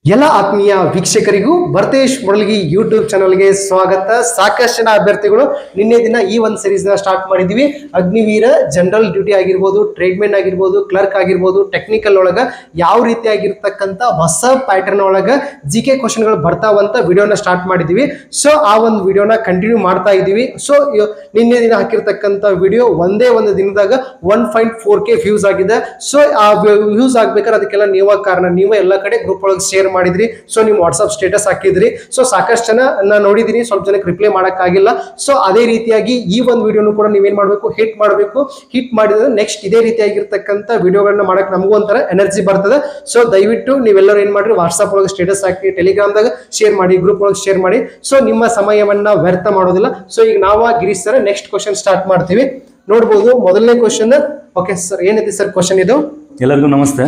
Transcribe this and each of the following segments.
ಎಲ್ಲ ಆತ್ಮೀಯ ವೀಕ್ಷಕರಿಗೂ ಭರತೇಶ್ ಮುರಳಿಗಿ ಯೂಟ್ಯೂಬ್ ಚಾನಲ್ಗೆ ಸ್ವಾಗತ ಸಾಕಷ್ಟು ಜನ ಅಭ್ಯರ್ಥಿಗಳು ನಿನ್ನೆ ದಿನ ಈ ಒಂದು ಸೀರೀಸ್ ನ ಸ್ಟಾರ್ಟ್ ಮಾಡಿದ್ವಿ ಅಗ್ನಿವೀರ ಜನರಲ್ ಡ್ಯೂಟಿ ಆಗಿರ್ಬೋದು ಟ್ರೇಡ್ಮೆನ್ ಆಗಿರ್ಬೋದು ಕ್ಲರ್ಕ್ ಆಗಿರ್ಬೋದು ಟೆಕ್ನಿಕಲ್ ಒಳಗ ಯಾವ ರೀತಿಯಾಗಿರ್ತಕ್ಕಂಥ ಹೊಸ ಪ್ಯಾಟರ್ನ್ ಒಳಗ ಜಿ ಕೆ ಕ್ವಶನ್ಗಳು ಬರ್ತಾವಂತ ವಿಡಿಯೋನ ಸ್ಟಾರ್ಟ್ ಮಾಡಿದ್ವಿ ಸೊ ಆ ಒಂದು ವಿಡಿಯೋನ ಕಂಟಿನ್ಯೂ ಮಾಡ್ತಾ ಇದೀವಿ ಸೊ ನಿನ್ನೆ ದಿನ ಹಾಕಿರ್ತಕ್ಕಂಥ ವಿಡಿಯೋ ಒಂದೇ ಒಂದು ದಿನದಾಗ one point four K views ಆಗಿದೆ ಸೊ ಆ ವ್ಯೂಸ್ ಆಗ್ಬೇಕಾದ್ರೆ ಅದಕ್ಕೆಲ್ಲ ನೀವ ಕಾರಣ ನೀವೇ ಎಲ್ಲ ಕಡೆ ಗ್ರೂಪ್ ಒಳಗೆ ಶೇರ್ ಮಾಡಿದ್ರಿ ಸೊ ನೀವು ವಾಟ್ಸ್ಆಪ್ ಸ್ಟೇಟಸ್ ಹಾಕಿದ್ರಿ ಸೊ ಸಾಕಷ್ಟು ಜನ ನಾ ನೋಡಿದೀನಿ ಸ್ವಲ್ಪ ಜನಕ್ಕೆ ರಿಪ್ಲೈ ಮಾಡೋಕ್ಕಾಗಿಲ್ಲ ಸೊ ಅದೇ ರೀತಿಯಾಗಿ ಈ ಒಂದು ವಿಡಿಯೋನು ಕೂಡ ನೀವೇನ್ ಮಾಡಬೇಕು ಹಿಟ್ ಮಾಡಬೇಕು ಹಿಟ್ ಮಾಡಿದ್ರೆ ನೆಕ್ಸ್ಟ್ ಇದೇ ರೀತಿಯಾಗಿರ್ತಕ್ಕಂಥ ವಿಡಿಯೋಗಳನ್ನ ಮಾಡಕ್ ನಮಗೂ ಒಂಥರ ಎನರ್ಜಿ ಬರ್ತದೆ ಸೊ ದಯವಿಟ್ಟು ನೀವೆಲ್ಲರೂ ಏನ್ ಮಾಡ್ರಿ ವಾಟ್ಸ್ಆಪ್ ಒಳಗೆ ಸ್ಟೇಟಸ್ ಹಾಕಿ ಟೆಲಿಗ್ರಾಮ್ದಾಗ ಶೇರ್ ಮಾಡಿ ಗ್ರೂಪ್ ಒಳಗೆ ಶೇರ್ ಮಾಡಿ ಸೊ ನಿಮ್ಮ ಸಮಯವನ್ನ ವ್ಯರ್ಥ ಮಾಡೋದಿಲ್ಲ ಸೊ ಈಗ ನಾವು Girish sir next question start ಮಾಡ್ತೀವಿ ನೋಡ್ಬೋದು ಮೊದಲನೇ ಕ್ವಶನ್ ಓಕೆ ಸರ್ ಏನೈತಿ ಸರ್ ಕ್ವಶನ್ ಇದು ಎಲ್ಲರಿಗೂ ನಮಸ್ತೆ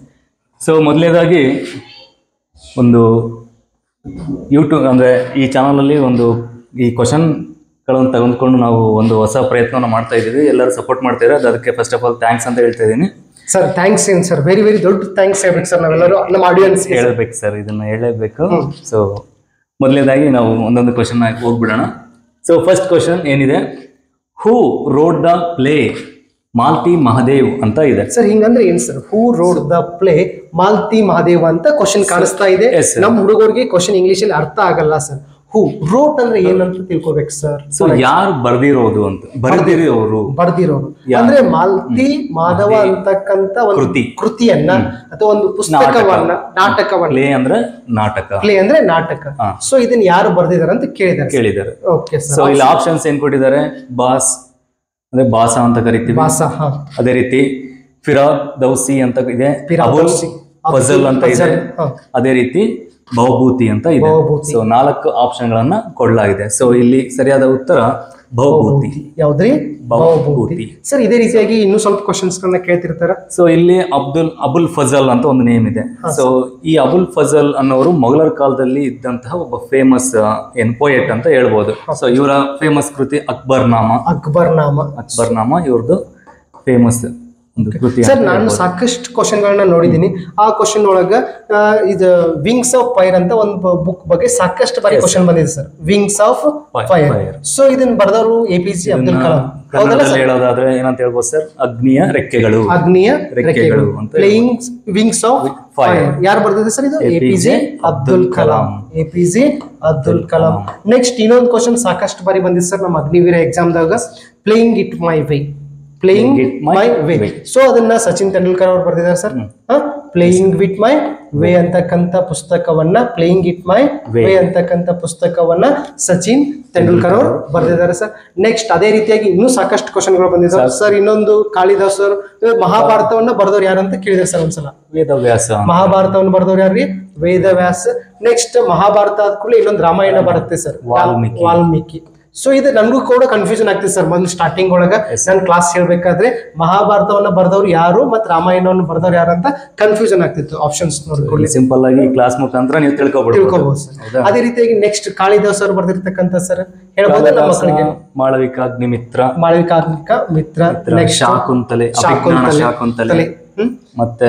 ಸೊ ಮೊದಲನೇದಾಗಿ ಒಂದು ಯೂಟ್ಯೂಬ್ ಅಂದರೆ ಈ ಚಾನಲಲ್ಲಿ ಒಂದು ಈ ಕ್ವಶನ್ಗಳನ್ನು ತೆಗೆದುಕೊಂಡು ನಾವು ಒಂದು ಹೊಸ ಪ್ರಯತ್ನವನ್ನು ಮಾಡ್ತಾ ಇದ್ದೀವಿ ಎಲ್ಲರೂ ಸಪೋರ್ಟ್ ಮಾಡ್ತಿದ್ದಾರೆ ಅದು ಅದಕ್ಕೆ ಫಸ್ಟ್ ಆಫ್ ಆಲ್ ಥ್ಯಾಂಕ್ಸ್ ಅಂತ ಹೇಳ್ತಾ ಇದ್ದೀನಿ ಸರ್ ಥ್ಯಾಂಕ್ಸ್ ಏನ್ ಸರ್ ವೆರಿ ವೆರಿ ದೊಡ್ಡ ಥ್ಯಾಂಕ್ಸ್ ಹೇಳ್ಬೇಕು ಸರ್ ನಾವೆಲ್ಲರೂ ನಮ್ಮ ಆಡಿಯನ್ಸ್ ಹೇಳಬೇಕು ಸರ್ ಇದನ್ನು ಹೇಳಬೇಕು ಸೊ ಮೊದಲನೇದಾಗಿ ನಾವು ಒಂದೊಂದು ಕ್ವಶನ್ ಹೋಗ್ಬಿಡೋಣ ಸೊ ಫಸ್ಟ್ ಕ್ವಶನ್ ಏನಿದೆ who wrote the play Malti Mahadev ಅಂತ ಇದೆ ಸರ್ ಹಿಂಗಂದ್ರೆ ಏನ್ sir who wrote the play Malti Mahadeva ಅಂತ ಕ್ವಶನ್ ಕಾಣಿಸ್ತಾ ಇದೆ Yes, sir. ನಮ್ಮ ಹುಡುಗರಿಗೆ ಕ್ವಶನ್ ಇಂಗ್ಲಿಷ್ ಅಲ್ಲಿ ಅರ್ಥ ಆಗಲ್ಲ ಸರ್ ಹೂ ರೋಟ್ ಅಂದ್ರೆ ಏನಂತ ತಿಳ್ಕೊಬೇಕು ಸರ್ ಸೊ ಯಾರು ಬರ್ದಿರೋದು ಅಂತ ಬರ್ದಿರೋರು ಬರ್ದಿರೋರು ಯಾ- ಅಂದ್ರೆ ಮಾಲ್ತಿ ಮಾಧವ ಅಂತಕ್ಕಂತ ಒಂದು ಕೃತಿ. ಕೃತಿಯನ್ನ ಅಥವಾ ಒಂದು ಪುಸ್ತಕವನ್ನ ನಾಟಕವನ್ನ ಪ್ಲೇ ಅಂದ್ರೆ ನಾಟಕ ಪ್ಲೇ ಅಂದ್ರೆ ನಾಟಕ ಹಾ. ಸೊ ಇದನ್ನ ಯಾರು ಬರ್ದಿದಾರೆ ಅಂತ ಕೇಳಿದಾರೆ ಕೇಳಿದ್ದಾರೆ ಓಕೆ ಸೊ ಸರ್ ಇಲ್ಲಿ ಆಪ್ಷನ್ಸ್ ಏನ್ ಕೊಟ್ಟಿದ್ದಾರೆ ಬಾಸ್ ಅಂದ್ರೆ ಬಾಸ ಅಂತ ಕರಿತೀವಿ ವಾಸ ಹಾ ಅದೇ ರೀತಿ ಫಿರಾದ್ ದೌಸಿ ಅಂತ ಇದೆ ಫಿರಾದ್ ಅಬುಲ್ ದೌಸಿ. ಫಜಲ್ ಅಂತ ಇದೆ ಫಜಲ್, ಹಾ. ಅದೇ ರೀತಿ ಬಹುಭೂತಿ ಅಂತ ಇದೆ ಬಹುಭೂತಿ. ಸೊ ನಾಲ್ಕು ಆಪ್ಷನ್ ಗಳನ್ನ ಕೊಡಲಾಗಿದೆ ಸೊ ಇಲ್ಲಿ ಸರಿಯಾದ ಉತ್ತರ ಬಹುಭೂತಿ ಯಾವ್ದ್ರಿ ಬಹುಭೂತಿ. ಬಹುಭೂತಿ ಸರ್ ಇದೇ ರೀತಿಯಾಗಿ ಇನ್ನೂ ಸ್ವಲ್ಪ ಕ್ವಶನ್ಸ್ ಗಳನ್ನ ಕೇಳ್ತಿರ್ತಾರ ಸೊ ಇಲ್ಲಿ ಅಬ್ದುಲ್ ಅಬುಲ್ ಫಜಲ್ ಅಂತ ಒಂದು ನೇಮ್ ಇದೆ ಸೊ ಈ ಅಬುಲ್ ಫಜಲ್ ಅನ್ನೋರು ಮೊಘಲರ ಕಾಲದಲ್ಲಿ ಇದ್ದಂತಹ ಒಬ್ಬ ಫೇಮಸ್ ಏನ್ ಪೋಯೆಟ್ ಅಂತ ಹೇಳ್ಬೋದು ಸೊ ಇವರ ಫೇಮಸ್ ಕೃತಿ ಅಕ್ಬರ್ ನಾಮ ಅಕ್ಬರ್ ನಾಮ ಅಕ್ಬರ್ ನಾಮ ಇವ್ರದ್ದು ಫೇಮಸ್ ಒಂದು ಕೃತಿ ಸರ್ ನಾನು ಸಾಕಷ್ಟು ಕ್ವಶನ್ ಗಳನ್ನ ನೋಡಿದೀನಿ ಆ ಕ್ವಶನ್ ಒಳಗ ಆ, ಇದು ವಿಂಗ್ಸ್ ಆಫ್ ಫೈರ್ ಅಂತ ಒಂದು ಬುಕ್ ಬಗ್ಗೆ ಸಾಕಷ್ಟು ಬಾರಿ ಕ್ವಶನ್ ಬಂದಿದೆ sir wings of Fi- fire fire. So ಇದನ್ನ ಬರ್ದವ್ರು A P J Abdul Kalam ಹೌದಲ್ಲ ಕನ್ನಡದಲ್ಲಿ ಹೇಳೋದಾದ್ರೆ ಏನಂತ ಹೇಳ್ಬೋದು ಸರ್ ಅಗ್ನಿಯ ರೆಕ್ಕೆಗಳು ಅಗ್ನಿಯ ರೆಕ್ಕೆಗಳು ಅಂತ ಪ್ಲೇಯಿಂಗ್ ವಿಂಗ್ಸ್ ಆಫ್ ಫೈರ್ ಯಾರು ಬರ್ದಿದೆ ಸರ್ ಇದು A P J Abdul Kalam A P J Abdul Kalam next ಇನ್ನೊಂದು ಕ್ವಶನ್ ಸಾಕಷ್ಟು ಬಾರಿ ಬಂದಿದೆ ಸರ್ ನಮ್ಮ ಅಗ್ನಿವೀರ ಎಕ್ಸಾಮ್ದಾಗ playing it my way playing Playing it my my way way. So ಅದನ್ನ ಸಚಿನ್ ತೆಂಡೂಲ್ಕರ್ ಅವರು ಬರ್ದಿದ್ದಾರೆ sir playing with my way ಅಂತಕ್ಕಂಥ ಪುಸ್ತಕವನ್ನ playing it my Way. Way ಅಂತಕ್ಕಂಥ ಪುಸ್ತಕವನ್ನ ಸಚಿನ್ ತೆಂಡೂಲ್ಕರ್ ಅವರು ಬರ್ದಿದ್ದಾರೆ ಸರ್ ನೆಕ್ಸ್ಟ್ ಅದೇ ರೀತಿಯಾಗಿ ಇನ್ನೂ ಸಾಕಷ್ಟು ಕ್ವಶನ್ಗಳು ಬಂದಿದ್ದಾವೆ ಸರ್ ಇನ್ನೊಂದು ಕಾಳಿದಾಸ್ ಅವರು ಮಹಾಭಾರತವನ್ನ ಬರ್ದವ್ರು ಯಾರು ಅಂತ ಕೇಳಿದ್ದಾರೆ ಸರ್ ಒಂದ್ಸಲ ವೇದವ್ಯಾಸ ಮಹಾಭಾರತವನ್ನು ಬರ್ದವ್ರು ಯಾರ್ರಿ ವೇದವ್ಯಾಸ ನೆಕ್ಸ್ಟ್ ಮಹಾಭಾರತ ಆದ ಕೂಡಲೇ ಇನ್ನೊಂದು ರಾಮಾಯಣ ಬರುತ್ತೆ ಸರ್ ವಾಲ್ಮೀಕಿ. ವಾಲ್ಮೀಕಿ ಸೊ ಇದು ನನಗೂ ಕೂಡ ಕನ್ಫ್ಯೂಷನ್ ಆಗ್ತಿದೆ ಸರ್ ಮೊದಲು ಸ್ಟಾರ್ಟಿಂಗ್ ಒಳಗ ನಾನು ಕ್ಲಾಸ್ ಹೇಳ್ಬೇಕಾದ್ರೆ ಮಹಾಭಾರತವನ್ನ ಬರ್ದವ್ರು ಯಾರು ಮತ್ತೆ ರಾಮಾಯಣವನ್ನು ಬರ್ದವ್ರು ಯಾರು ಅಂತ ಕನ್ಫ್ಯೂಷನ್ ಆಗ್ತಿತ್ತು ಆಪ್ಷನ್ಸ್ ನೋಡ್ಕೊಳ್ಳಿ ಸಿಂಪಲ್ ಆಗಿ ಕ್ಲಾಸ್ ಮುಖಾಂತರ ನೀವು ತಿಳ್ಕೊಬಿಡ್ಬೋದು ತಿಳ್ಕೊಬಹುದು ಸರ್ ಅದೇ ರೀತಿಯಾಗಿ ನೆಕ್ಸ್ಟ್ ಕಾಳಿದಾಸ್ ಅವರು ಬರ್ದಿರ್ತಕ್ಕಂಥ ಸರ್ ಹೇಳ್ಬೋದು ನಮ್ಮ ಮಕ್ಕಳಿಗೆ ಮಾಳವಿಕಾಗ್ನಿಮಿತ್ರ ಮಾಳವಿಕಾತ್ಮಿಕ ಮಿತ್ರ ನೆಕ್ಸ್ಟ್ ಶಾಕುಂತಲೆ ಅಭಿಜ್ಞಾನ ಶಾಕುಂತಲೆ ಹ್ಮ್ ಮತ್ತೆ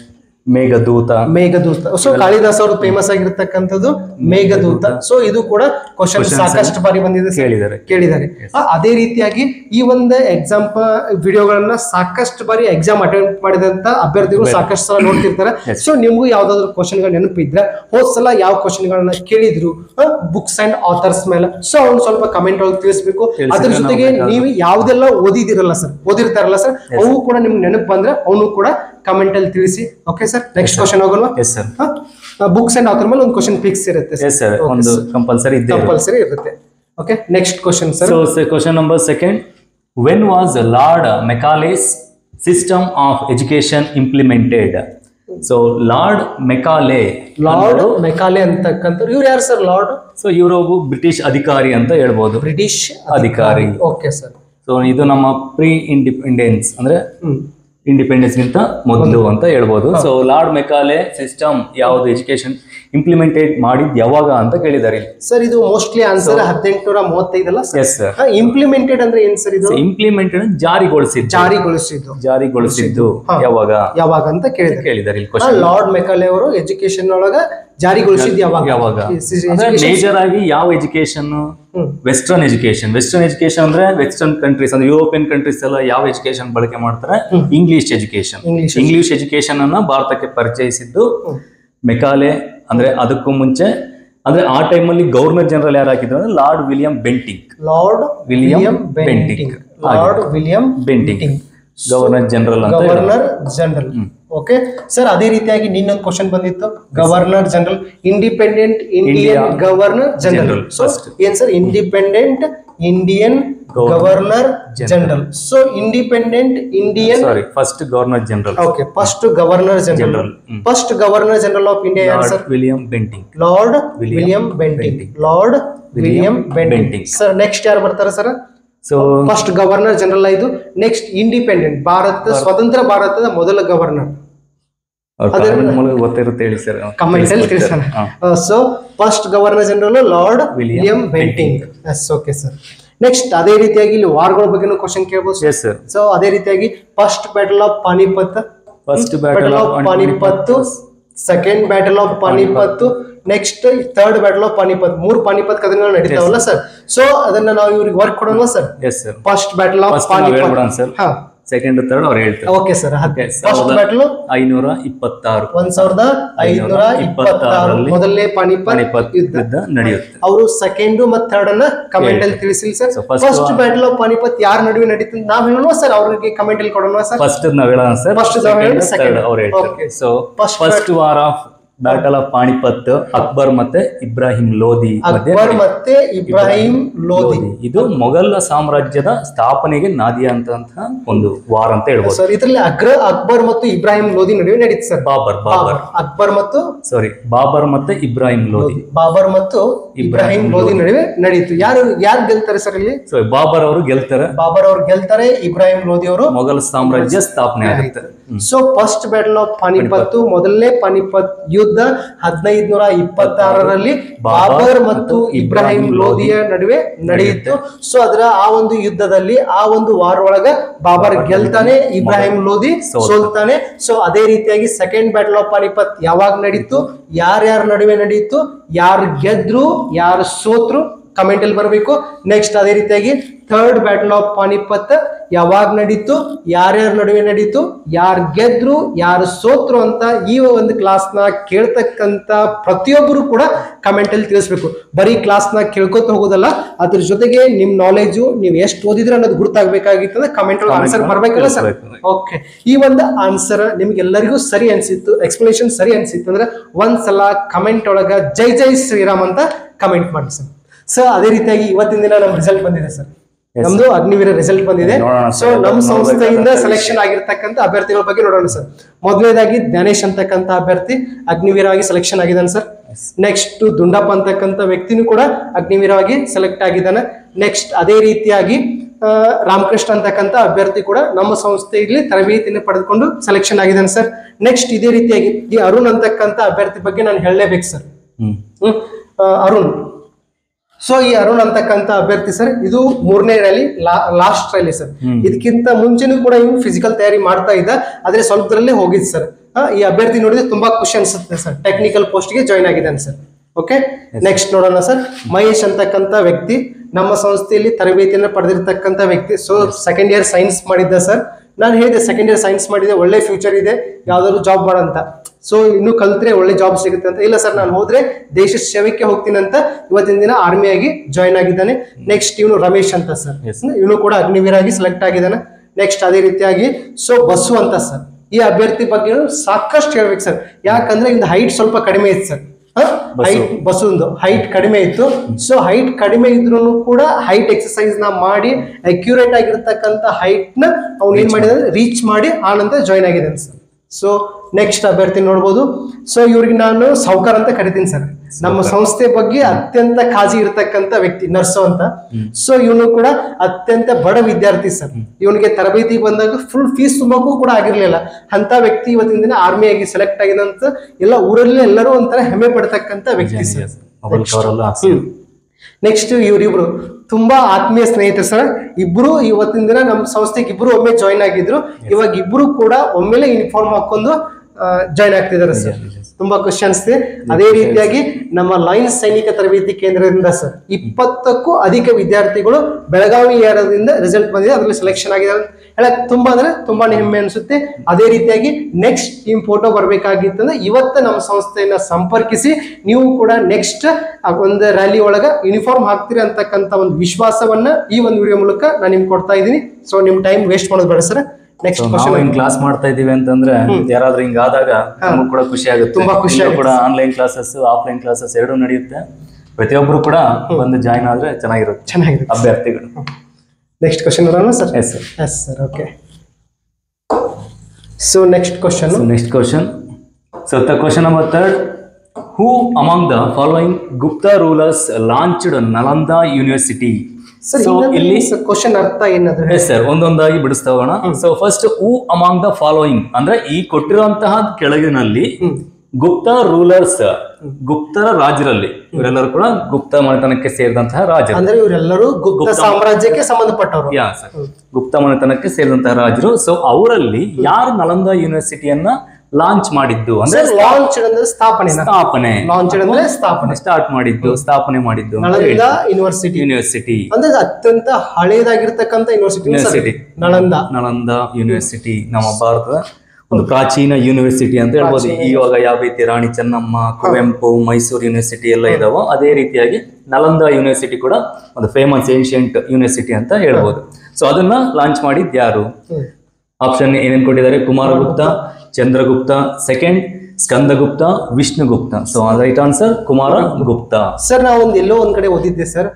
ಮೇಘದೂತ ಮೇಘದೂತ ಸೊ ಕಾಳಿದಾಸ್ ಅವರು ಫೇಮಸ್ ಆಗಿರ್ತಕ್ಕಂಥದ್ದು ಮೇಘದೂತ ಸೊ ಇದು ಕೂಡ ಕ್ವಶನ್ ಸಾಕಷ್ಟು ಬಾರಿ ಬಂದಿದೆ sir. ಕೇಳಿದ್ದಾರೆ ಕೇಳಿದ್ದಾರೆ ಆ, ಅದೇ ರೀತಿಯಾಗಿ ಈ ಒಂದು ಎಕ್ಸಾಮ್ ವಿಡಿಯೋಗಳನ್ನ ಸಾಕಷ್ಟು ಬಾರಿ ಎಕ್ಸಾಮ್ ಅಟೆಂಡ್ ಮಾಡಿದಂತ ಅಭ್ಯರ್ಥಿಗಳು ಸಾಕಷ್ಟು ಸಲ ನೋಡ್ತಿರ್ತಾರೆ ಸೊ ನಿಮ್ಗೂ ಯಾವ್ದಾದ್ರು ಕ್ವಶನ್ ಗಳು ನೆನಪಿದ್ರೆ ಹೋದ್ ಸಲ ಯಾವ ಕ್ವಶನ್ ಗಳನ್ನ ಕೇಳಿದ್ರು ಬುಕ್ಸ್ ಅಂಡ್ ಆಥರ್ಸ್ ಮೇಲೆ ಸೊ ಅವ್ನು ಸ್ವಲ್ಪ ಕಮೆಂಟ್ ಒಳಗೆ ತಿಳಿಸ್ಬೇಕು ಅದ್ರ ತಿಳಿಸಿದ್ರೆ ಜೊತೆಗೆ ನಾವು ನೀವು ಯಾವ್ದೆಲ್ಲ ಓದಿದಿರಲ್ಲ ಸರ್ ಓದಿರ್ತಾರಲ್ಲ ಸರ್ ಅವು ಕೂಡ ನಿಮ್ಗೆ ನೆನಪು ಬಂದ್ರೆ ಅವನು ಕೂಡ ಕಮೆಂಟ್ ಅಲ್ಲಿ ತಿಳಿಸಿ ಓಕೆ ಸರ್ ನೆಕ್ಸ್ಟ್ ಕ್ವಶನ್ ಹೋಗೋಣ yes sir books and author ಮೇಲೆ ಒಂದು ಕ್ವಶನ್ ಫಿಕ್ಸ್ ಇರುತ್ತೆ ಎಸ್ ಸರ್ ಒಂದು ಕಂಪಲ್ಸರಿ ಇದ್ದೇ ಕಂಪಲ್ಸರಿ ಇರುತ್ತೆ okay next question sir so question number second when was Lord Macaulay's system of education implemented so Lord Macaulay Lord Macaulay ಅಂತಕ್ಕಂಥ ಇವ್ರು ಯಾರು sir Lord so ಇವರೊಬ್ಬ ಬ್ರಿಟಿಷ್ ಅಧಿಕಾರಿ ಅಂತ ಹೇಳ್ಬೋದು ಬ್ರಿಟಿಷ್ ಅಧಿಕಾರಿ ಓಕೆ ಸರ್ ಸೊ ಇದು ನಮ್ಮ ಪ್ರೀ ಇಂಡಿಪೆಂಡೆನ್ಸ್ ಅಂದ್ರೆ ಹ್ಮ್ ಇಂಡಿಪೆಂಡೆನ್ಸ್ ಗಿಂತ ಮೊದಲು ಅಂತ ಹೇಳ್ಬೋದು ಸೊ ಲಾರ್ಡ್ ಮೆಕಾಲೆ ಸಿಸ್ಟಮ್ ಯಾವುದು ಎಜುಕೇಶನ್ ಇಂಪ್ಲಿಮೆಂಟೇಟ್ ಮಾಡಿದ್ ಯಾವಾಗ ಅಂತ ಕೇಳಿದ್ದಾರೆ ಇಲ್ಲಿ ಸರ್ ಇದು ಮೋಸ್ಟ್ಲಿ ಆನ್ಸರ್ ಹದಿನೆಂಟುನೂರ ಮೂವತ್ತೈದಲ್ಲ ಸರ್ ಎಸ್ ಸರ್ ಇಂಪ್ಲಿಮೆಂಟೆಡ್ ಅಂದ್ರೆ ಏನ್ ಸರ್ ಇದು ಇಂಪ್ಲಿಮೆಂಟೆಡ್ ಜಾರಿಗೊಳಿಸಿದ್ದು ಜಾರಿಗೊಳಿಸಿದ್ದು ಜಾರಿಗೊಳಿಸಿದ್ದು ಹಾ. ಯಾವಾಗ ಯಾವಾಗ ಅಂತ ಕೇಳಿದ್ರೆ ಕೇಳಿದ್ದಾರೆ ಇಲ್ಲಿ ಕ್ವಶನ್ ಲಾರ್ಡ್ ಮೆಕಾಲೆ ಅವರು ಎಜುಕೇಶನ್ ಒಳಗ ಜಾರಿಗೊಳಿಸಿದ್ದು ಯಾವಾಗ ಯಾವಾಗ Education- ಮೇಜರ್ ಆಗಿ ಯಾವ ಎಜುಕೇಶನ್ ಹ್ಮ್. ವೆಸ್ಟರ್ನ್ ಎಜುಕೇಶನ್ ವೆಸ್ಟರ್ನ್ ಎಜುಕೇಶನ್ ಅಂದ್ರೆ ವೆಸ್ಟರ್ನ್ ಕಂಟ್ರೀಸ್ ಅಂದ್ರೆ ಯುರೋಪಿಯನ್ ಕಂಟ್ರೀಸ್ ಎಲ್ಲ ಯಾವ ಎಜುಕೇಶನ್ ಬಳಕೆ ಮಾಡ್ತಾರೆ English education English English education ಅನ್ನ ಭಾರತಕ್ಕೆ ಪರಿಚಯಿಸಿದ್ದು ಮೆಕಾಲೆ ಅಂದ್ರೆ ಅದಕ್ಕೂ ಮುಂಚೆ ಅಂದ್ರೆ ಆ ಟೈಮಲ್ಲಿ ಗವರ್ನರ್ ಜನರಲ್ ಯಾರು ಹಾಕಿದ್ರು ಅಂದ್ರೆ Lord William Bentinck Lord William William Bentinck. Bentinck Lord William Bentinck governor general ಅಂತ ಹೇಳೋದು. ಗವರ್ನರ್ ಜನರಲ್ ಓಕೆ ಸರ್ ಅದೇ ರೀತಿಯಾಗಿ ನಿನ್ನೊಂದು ಕ್ವಶನ್ ಬಂದಿತ್ತು governor general independent Indian India governor general General, so first. ಏನ್ sir independent Indian governor general so independent Indian sorry first governor general okay first governor general General, hmm. First governor general of India ಯಾರು sir Lord William Bentinck ಲಾರ್ಡ್ William William Bentinck Bentinck. Lord William Bentinck Bentinck. Sir next ಯಾರು ಬರ್ತಾರೆ sir so first governor general ಆಯ್ತು next independent ಭಾರತ ಸ್ವತಂತ್ರ ಭಾರತದ ಮೊದಲ governor ಮೂಲಕ ಗೊತ್ತಿರುತ್ತೆ ಹೇಳಿ ಸರ್ ಕಮೆಂಟ್ ಅಲ್ಲಿ ತಿಳಿಸೋಣ so first governor general Lord William William Bentinck yes okay sir next ಅದೇ ರೀತಿಯಾಗಿ ಇಲ್ಲಿ ವಾರ್ಗಳ ಬಗ್ಗೆನೂ ಕ್ವಶನ್ ಕೇಳ್ಬೋದು ಎಸ್ ಸರ್ ಸೊ ಅದೇ ರೀತಿಯಾಗಿ first battle of Panipat first battle battle of Panipat second battle of Panipat next third battle of Panipat ಮೂರು ಪಾನಿಪತ್ ಕದನಗಳು ನಡೀತಾವಲ್ಲ ಸರ್ ಸೊ ಅದನ್ನ ನಾವು ಇವ್ರಿಗೆ ವರ್ಕ್ ಕೊಡೋಣ sir yes sir first battle of first ನಾವು ಪಾನಿಪತ್ ಹೇಳ್ಬಿಡೋಣ ಸರ್ ಹಾ ಸೆಕೆಂಡ್ ಥರ್ಡ್ ಅವ್ರು ಹೇಳ್ತಾರೆ ಓಕೆ ಸರ್ Okay, ಫಸ್ಟ್ ಸಾವಿರದ ಬ್ಯಾಟಲ್ ಐನೂರ ಇಪ್ಪತ್ತಾರು ಒಂದ್ ಸಾವಿರದ ಐನೂರ ಇಪ್ಪತ್ತಾರು ಇಪ್ಪತ್ತಾರರಲ್ಲಿ ಮೊದಲನೇ ಪಾನಿಪತ್ ಪಾನಿಪತ್ ಯುದ್ಧ ಯುದ್ಧ ನಡೆಯುತ್ತೆ ಅವರು ಸೆಕೆಂಡ್ ಮತ್ತು ಥರ್ಡ್ ಅನ್ನ ಕಮೆಂಟ್ ಅಲ್ಲಿ ತಿಳಿಸಿಲ್ಲ sir So, first first battle of Panipat ಯಾರ ನಡುವೆ ನಡೀತದೆ ನಾವ್ ಹೇಳೋಣ ಸರ್ ಅವ್ರಿಗೆ ಕಮೆಂಟ್ ಅಲ್ಲಿ ಕೊಡೋಣ ಸರ್ ಫಸ್ಟ್ ನಾವ್ ಹೇಳೋಣ ಸರ್ First ನಾವ್ ಹೇಳೋಣ, second. ಅವ್ರು ಹೇಳ್ತಾರೆ Okay. So First first war of battle of Panipat Akbar ಮತ್ತೆ ಇಬ್ರಾಹಿಂ ಲೋಧಿ ಮಧ್ಯೆ ಅಕ್ಬರ್ ನಡೆಯುತ್ತೆ. ಮತ್ತೆ ಇಬ್ರಾಹಿಂ ಲೋಧಿ ಇದು ಮೊಘಲ ಸಾಮ್ರಾಜ್ಯದ ಸ್ಥಾಪನೆಗೆ ನಾದಿಯ ಅಂತ ಒಂದು ವಾರ್ ಅಂತ ಹೇಳ್ಬೋದು ಸರ್ ಇದ್ರಲ್ಲಿ ಅಗ್ರ ಅಕ್ಬರ್ ಮತ್ತು ಇಬ್ರಾಹಿಂ ಲೋಧಿ ನಡುವೆ ನಡೀತು ಸರ್ ಬಾಬರ್ ಬಾಬರ್ ಅಕ್ಬರ್ ಮತ್ತು ಸಾರಿ ಬಾಬರ್ ಮತ್ತೆ ಇಬ್ರಾಹಿಂ ಲೋಧಿ ಬಾಬರ್ ಮತ್ತು ಇಬ್ರಾಹಿಂ ಲೋಧಿ ನಡುವೆ ನಡೀತು ಯಾರು ಯಾರು ಗೆಲ್ತಾರೆ ಸರ್ ಇಲ್ಲಿ ಸೊ ಬಾಬರ್ ಅವರು ಗೆಲ್ತಾರೆ ಬಾಬರ್ ಅವ್ರು ಗೆಲ್ತಾರೆ ಇಬ್ರಾಹಿಂ ಲೋಧಿ ಅವರು ಮೊಘಲ್ ಸಾಮ್ರಾಜ್ಯ ಸ್ಥಾಪನೆ ಆಗುತ್ತೆ so first battle of Panipat ಮೊದಲನೇ ಪಾನಿಪತ್ ಯುದ್ಧ ಹದಿನೈದುನೂರ ಇಪ್ಪತ್ತಾರರಲ್ಲಿ ಬಾಬರ್ ಮತ್ತು ಇಬ್ರಾಹಿಂ ಲೋಧಿಯ ನಡುವೆ ನಡೆಯಿತು ಸೊ ಅದರ ಆ ಒಂದು ಯುದ್ಧದಲ್ಲಿ ಆ ಒಂದು ವಾರ ಒಳಗ ಬಾಬರ್ ಗೆಲ್ತಾನೆ ಇಬ್ರಾಹಿಂ ಲೋಧಿ ಸೋಲ್ತಾನೆ ಸೊ ಅದೇ ರೀತಿಯಾಗಿ ಸೆಕೆಂಡ್ ಬ್ಯಾಟಲ್ ಆಫ್ ಪಾನಿಪತ್ ಯಾವಾಗ ನಡೀತು ಯಾರ್ಯಾರ ನಡುವೆ ನಡೀತು ಯಾರು ಗೆದ್ರು ಯಾರು ಸೋತ್ರು ಕಮೆಂಟ್ ಅಲ್ಲಿ ಬರಬೇಕು ನೆಕ್ಸ್ಟ್ ಅದೇ ರೀತಿಯಾಗಿ ಥರ್ಡ್ ಬ್ಯಾಟಲ್ ಆಫ್ ಪಾನಿಪತ್ ಯಾವಾಗ ನಡೀತು ಯಾರ್ಯಾರ ನಡುವೆ ನಡೀತು ಯಾರು ಗೆದ್ರು ಯಾರು ಸೋತ್ರು ಅಂತ ಈ ಒಂದು ಕ್ಲಾಸ್ನ ಕೇಳ್ತಕ್ಕಂತ ಪ್ರತಿಯೊಬ್ಬರು ಕೂಡ ಕಮೆಂಟ್ ಅಲ್ಲಿ ತಿಳಿಸ್ಬೇಕು ಬರೀ ಕ್ಲಾಸ್ನ ಕೇಳ್ಕೊತ ಹೋಗೋದಲ್ಲ ಅದ್ರ ಜೊತೆಗೆ ನಿಮ್ ನಾಲೆಜು ನೀವು ಎಷ್ಟು ಓದಿದ್ರೆ ಅನ್ನೋದು ಗುರುತಾಗಬೇಕಾಗಿತ್ತು ಅಂದ್ರೆ ಕಮೆಂಟ್ ಒಳಗೆ ಆನ್ಸರ್ ಬರ್ಬೇಕಲ್ಲ ಸರ್ ತಿಳಿಸ್ಬೇಕು. ಓಕೆ ಈ ಒಂದು ಆನ್ಸರ್ ನಿಮ್ಗೆಲ್ಲರಿಗೂ ಸರಿ ಅನ್ಸಿತ್ತು ಎಕ್ಸ್ಪ್ಲನೇಷನ್ ಸರಿ ಅನ್ಸಿತ್ತು ಅಂದ್ರೆ ಒಂದ್ಸಲ ಕಮೆಂಟ್ ಒಳಗ ಜೈ ಜೈ ಶ್ರೀರಾಮ್ ಅಂತ ಕಮೆಂಟ್ ಮಾಡಿ ಸರ್ ಸರ್ ಅದೇ ರೀತಿಯಾಗಿ ಇವತ್ತಿನ ದಿನ ನಮ್ ರಿಸಲ್ಟ್ ಬಂದಿದೆ ಸರ್ ನಮ್ದು ಅಗ್ನಿವೀರ ರಿಸಲ್ಟ್ ಬಂದಿದೆ ನೋಡೋಣ ಸೊ sir. ನಮ್ಮ ನೋಡ್ಬೇಕಾದ ಸಂಸ್ಥೆಯಿಂದ ವಿಷಯ. ಸೆಲೆಕ್ಷನ್ ಆಗಿರ್ತಕ್ಕಂಥ ಅಭ್ಯರ್ಥಿಗಳ ಬಗ್ಗೆ ನೋಡೋಣ ಸರ್ ಮೊದಲನೇದಾಗಿ ಜ್ಞಾನೇಶ್ ಅಂತಕ್ಕಂಥ ಅಭ್ಯರ್ಥಿ ಅಗ್ನಿವೀರವಾಗಿ ಸೆಲೆಕ್ಷನ್ ಆಗಿದ್ದಾನೆ ಸರ್ ನೆಕ್ಸ್ಟ್ ದುಂಡಪ್ಪ ಅಂತಕ್ಕಂಥ ವ್ಯಕ್ತಿನೂ ಕೂಡ ಅಗ್ನಿವೀರವಾಗಿ ಸೆಲೆಕ್ಟ್ ಆಗಿದ್ದಾನೆ ನೆಕ್ಸ್ಟ್ ಅದೇ ರೀತಿಯಾಗಿ ಆ, ರಾಮಕೃಷ್ಣ ಅಂತಕ್ಕಂಥ ಅಭ್ಯರ್ಥಿ ಕೂಡ ನಮ್ಮ ಸಂಸ್ಥೆಯಲ್ಲಿ ತರಬೇತಿಯನ್ನು ಪಡೆದುಕೊಂಡು ಸೆಲೆಕ್ಷನ್ ಆಗಿದ್ದಾನೆ ಸರ್ ನೆಕ್ಸ್ಟ್ ಇದೇ ರೀತಿಯಾಗಿ ಈ ಅರುಣ್ ಅಂತಕ್ಕಂಥ ಅಭ್ಯರ್ಥಿ ಬಗ್ಗೆ ನಾನು ಹೇಳಲೇಬೇಕು ಸರ್ ಹ್ಮ್ ಹ್ಮ್. ಆ, ಅರುಣ್ ಸೊ ಈ ಅರುಣ್ ಅಂತಕ್ಕಂಥ ಅಭ್ಯರ್ಥಿ ಸರ್ ಇದು ಮೂರನೇ ರ್ಯಾಲಿ ಲಾಸ್ಟ್ ರ್ಯಾಲಿ ಸರ್ ಇದಕ್ಕಿಂತ ಮುಂಚೆನೂ ಕೂಡ ಇವ್ನು ಫಿಸಿಕಲ್ ತಯಾರಿ ಮಾಡ್ತಾ ಇದ್ದ ಆದ್ರೆ ಸ್ವಲ್ಪದರಲ್ಲೇ ಹೋಗಿದ್ ಸರ್ ಈ ಅಭ್ಯರ್ಥಿ ನೋಡಿದ್ರೆ ತುಂಬಾ ಖುಷಿ ಅನ್ಸುತ್ತೆ ಸರ್ ಟೆಕ್ನಿಕಲ್ ಗೆ ಜಾಯ್ನ್ ಆಗಿದ್ದಾನೆ ಸರ್ ಓಕೆ ನೆಕ್ಸ್ಟ್ ನೋಡೋಣ ಸರ್ ಮಹೇಶ್ ಅಂತಕ್ಕಂಥ ವ್ಯಕ್ತಿ ನಮ್ಮ ಸಂಸ್ಥೆಯಲ್ಲಿ ತರಬೇತಿಯನ್ನು ಪಡೆದಿರ್ತಕ್ಕಂಥ ವ್ಯಕ್ತಿ ಸೊ ಸೆಕೆಂಡ್ ಇಯರ್ ಸೈನ್ಸ್ ಮಾಡಿದ್ದ ಸರ್ ನಾನು ಹೇಳಿದೆ ಸೆಕೆಂಡ್ ಇಯರ್ ಸೈನ್ಸ್ ಮಾಡಿದೆ ಒಳ್ಳೆ ಫ್ಯೂಚರ್ ಇದೆ ಯಾವ್ದಾದ್ರು ಜಾಬ್ ಮಾಡಂತ ಸೊ ಇನ್ನು ಕಲ್ತ್ರೆ ಒಳ್ಳೆ ಜಾಬ್ ಸಿಗುತ್ತೆ ಅಂತ ಇಲ್ಲ ಸರ್ ನಾನು ಹೋದ್ರೆ ದೇಶ ಸೇವೆಗೆ ಹೋಗ್ತೀನಿ ಅಂತ ಇವತ್ತಿನ ದಿನ ಆರ್ಮಿಯಾಗಿ ಜಾಯ್ನ್ ಆಗಿದ್ದಾನೆ ನೆಕ್ಸ್ಟ್ ಇವನು ರಮೇಶ್ ಅಂತ ಸರ್ Yes. ಇವನು ಕೂಡ ಅಗ್ನಿವೀರಾಗಿ ಸೆಲೆಕ್ಟ್ ಆಗಿದ್ದಾನೆ ನೆಕ್ಸ್ಟ್ ಅದೇ ರೀತಿಯಾಗಿ ಸೊ ಬಸ್ಸು ಅಂತ ಸರ್ ಈ ಅಭ್ಯರ್ಥಿ ಬಗ್ಗೆ ಸಾಕಷ್ಟು ಹೇಳ್ಬೇಕು ಸರ್ ಯಾಕಂದ್ರೆ ಇಂದ ಹೈಟ್ ಸ್ವಲ್ಪ ಕಡಿಮೆ ಇತ್ತು ಸರ್ ಹೈಟ್ ಬಸ್ಸೊಂದು ಹೈಟ್ ಕಡಿಮೆ ಇತ್ತು ಸೊ ಹೈಟ್ ಕಡಿಮೆ ಇದ್ರೂ ಕೂಡ ಹೈಟ್ ಎಕ್ಸಸೈಸ್ ನ ಮಾಡಿ ಅಕ್ಯುರೇಟ್ ಆಗಿರ್ತಕ್ಕಂಥ ಹೈಟ್ ನ ಅವ್ನು ಏನ್ ಮಾಡಿದ್ರೆ ರೀಚ್ ಮಾಡಿ ಆ ನಂತರ ಜಾಯ್ನ್ ಆಗಿದ್ದಾನೆ ಸರ್ ಸೊ ನೆಕ್ಸ್ಟ್ ಅಭ್ಯರ್ಥಿ ನೋಡ್ಬೋದು ಸೊ ಇವ್ರಿಗೆ ನಾನು ಸಾವುಕಾರ ಅಂತ ಕರಿತೀನಿ ಸರ್ ನಮ್ಮ ಸಂಸ್ಥೆ ಬಗ್ಗೆ ಅತ್ಯಂತ ಕಾಳಜಿ ಇರತಕ್ಕಂತ ವ್ಯಕ್ತಿ ನರ್ಸು ಅಂತ ಸೊ ಇವನು ಕೂಡ ಅತ್ಯಂತ ಬಡ ವಿದ್ಯಾರ್ಥಿ ಸರ್ ಇವನಿಗೆ ತರಬೇತಿ ಬಂದಾಗ ಫುಲ್ ಫೀಸ್ ತುಂಬಕ್ಕೂ ಕೂಡ ಆಗಿರ್ಲಿಲ್ಲ ಅಂತ ವ್ಯಕ್ತಿ ಇವತ್ತಿನ ದಿನ ಆರ್ಮಿಯಾಗಿ ಸೆಲೆಕ್ಟ್ ಆಗಿದಂತ ಎಲ್ಲ ಊರಲ್ಲೇ ಎಲ್ಲರೂ ಒಂಥರ ಹೆಮ್ಮೆ ಪಡ್ತಕ್ಕಂತ ವ್ಯಕ್ತಿ ಸರ್ ಮೊಬೈಲ್ ಕವರ್ ಎಲ್ಲ ಹಾಕ್ಸಿ. ನೆಕ್ಸ್ಟ್ ಇವರಿಬ್ರು ತುಂಬಾ ಆತ್ಮೀಯ ಸ್ನೇಹಿತರು ಸರ್ ಇಬ್ರು ಇವತ್ತಿನ ದಿನ ನಮ್ಮ ಸಂಸ್ಥೆಗೆ ಇಬ್ರು ಒಮ್ಮೆ ಜಾಯಿನ್ ಆಗಿದ್ರು ಇವಾಗ ಇಬ್ರು ಕೂಡ ಒಮ್ಮೆಲೆ ಯೂನಿಫಾರ್ಮ್ ಹಾಕೊಂಡು ಜಾಯಿನ್ ಆಗ್ತಿದ್ದಾರೆ ಸರ್ ತುಂಬಾ ಖುಷಿ ಅನಿಸ್ತಿದೆ ಅದೇ ರೀತಿಯಾಗಿ ನಮ್ಮ ಲೈನ್ ಸೈನಿಕ ತರಬೇತಿ ಕೇಂದ್ರದಿಂದ ಸರ್ ಇಪ್ಪತ್ತಕ್ಕೂ ಅಧಿಕ ವಿದ್ಯಾರ್ಥಿಗಳು ಬೆಳಗಾವಿ ಏರಿಯಾದಿಂದ ರಿಸಲ್ಟ್ ಬಂದಿದೆ ಅದರಲ್ಲಿ ಸೆಲೆಕ್ಷನ್ ಆಗಿದೆ ಅಂತ ಹೇಳಕ್ ತುಂಬಾ ಅಂದ್ರೆ ತುಂಬಾನೇ ಹೆಮ್ಮೆ ಅನಿಸುತ್ತೆ ಅದೇ ರೀತಿಯಾಗಿ ನೆಕ್ಸ್ಟ್ ಟೀಮ್ ಫೋಟೋ ಬರ್ಬೇಕಾಗಿತ್ತಂದ್ರೆ ಇವತ್ತು ನಮ್ಮ ಸಂಸ್ಥೆಯನ್ನ ಸಂಪರ್ಕಿಸಿ ನೀವು ಕೂಡ ನೆಕ್ಸ್ಟ್ ಒಂದು ರ್ಯಾಲಿ ಒಳಗ ಯೂನಿಫಾರ್ಮ್ ಹಾಕ್ತೀರಿ ಅಂತಕ್ಕಂಥ ಒಂದು ವಿಶ್ವಾಸವನ್ನ ಈ ಒಂದು ವಿಡಿಯೋ ಮೂಲಕ ನಾನು ನಿಮ್ಗೆ ಕೊಡ್ತಾ ಇದ್ದೀನಿ ಸೊ ನಿಮ್ ಟೈಮ್ ವೇಸ್ಟ್ ಮಾಡೋದು ಬೇಡ ಸರ್ ನೆಕ್ಸ್ಟ್ So, ಕ್ವಶನ್ ನಾವು ಹಿಂಗ್ ಕ್ಲಾಸ್ ಮಾಡ್ತಾ ಇದೀವಿ ಅಂತಂದ್ರೆ ಯಾರಾದ್ರೂ ಹಿಂಗ್ ಆದಾಗ ನಮಗೂ ಕೂಡ ಖುಷಿ ಆಗುತ್ತೆ ತುಂಬಾ ಖುಷಿ ಇಲ್ಲೂ ಕೂಡ ಆನ್ಲೈನ್ ಕ್ಲಾಸಸ್ ಆಫ್ಲೈನ್ ಕ್ಲಾಸಸ್ ಎರಡೂ ನಡೆಯುತ್ತೆ ಪ್ರತಿಯೊಬ್ರು ಕೂಡ ಬಂದು ಜಾಯಿನ್ ಆದ್ರೆ ಚೆನ್ನಾಗಿರುತ್ತೆ ಚೆನ್ನಾಗಿದೆ ಅಭ್ಯರ್ಥಿಗಳು ನೆಕ್ಸ್ಟ್ ಕ್ವಶನ್ ಬರೋಣ sir yes sir yes sir okay so next question So next question. So the question number third. Who among the following Gupta rulers launched Nalanda University? Sir So ಇಲ್ಲಿ question ಅರ್ಥ ಏನಾದ್ರು yes sir ಒಂದೊಂದಾಗಿ ಬಿಡಿಸ್ತಾ ಹೋಗೋಣ so first who among the following ಅಂದ್ರೆ ಈ ಕೊಟ್ಟಿರುವಂತಹ ಕೆಳಗಿನಲ್ಲಿ ಗುಪ್ತ rulers ಗುಪ್ತರ ರಾಜರಲ್ಲಿ ಇವರೆಲ್ಲರೂ ಕೂಡ ಗುಪ್ತ ಮನೆತನಕ್ಕೆ ಸೇರಿದಂತಹ ರಾಜರು ಅಂದ್ರೆ ಇವರೆಲ್ಲರೂ ಗುಪ್ತ ಸಾಮ್ರಾಜ್ಯಕ್ಕೆ ಸಂಬಂಧಪಟ್ಟವರು ಯಾ ಸರ್ ಗುಪ್ತ ಮನೆತನಕ್ಕೆ ಸೇರಿದಂತಹ ರಾಜರು ಸೊ ಅವರಲ್ಲಿ ಯಾರು ನಲಂದ ಯೂನಿವರ್ಸಿಟಿಯನ್ನ ಲಾಂಚ್ ಮಾಡಿದ್ದು ಅಂದ್ರೆ ಲಾಂಚ್ ಅಂದ್ರೆ ಸ್ಥಾಪನೆ ಸ್ಥಾಪನೆ ಲಾಂಚ್ ಅಂದ್ರೆ ಸ್ಥಾಪನೆ ಸ್ಟಾರ್ಟ್ ಮಾಡಿದ್ದು ಸ್ಥಾಪನೆ ಮಾಡಿದ್ದು ಅಂತ ನಳಂದ ಯೂನಿವರ್ಸಿಟಿ ಯೂನಿವರ್ಸಿಟಿ ಅಂದ್ರೆ ಇದು ಅತ್ಯಂತ ಹಳೇದಾಗಿರ್ತಕ್ಕಂಥ university university Nalanda Nalanda university ನಮ್ಮ ಭಾರತದ ಒಂದು ಪ್ರಾಚೀನ ಯೂನಿವರ್ಸಿಟಿ ಅಂತ ಹೇಳ್ಬೋದು ಇವಾಗ ಯಾವ ರೀತಿ ರಾಣಿ ಚೆನ್ನಮ್ಮ ಕುವೆಂಪು ಮೈಸೂರು ಯೂನಿವರ್ಸಿಟಿ ಎಲ್ಲ ಇದಾವೋ ಅದೇ ರೀತಿಯಾಗಿ ನಲಂದ ಯೂನಿವರ್ಸಿಟಿ ಕೂಡ ಒಂದು ಫೇಮಸ್ ಏನ್ಷಿಯಂಟ್ ಯೂನಿವರ್ಸಿಟಿ ಅಂತ ಹೇಳ್ಬೋದು ಸೊ ಅದನ್ನ ಲಾಂಚ್ ಮಾಡಿದ್ ಯಾರು ಆಪ್ಷನ್ ಏನೇನ್ ಕೊಟ್ಟಿದ್ದಾರೆ Kumaragupta Chandragupta second Skandagupta Vishnugupta so right answer Kumara Gupta sir ನಾವು ಒಂದು ಎಲ್ಲೋ ಒಂದ್ ಕಡೆ ಓದಿದ್ದೆ ಸರ್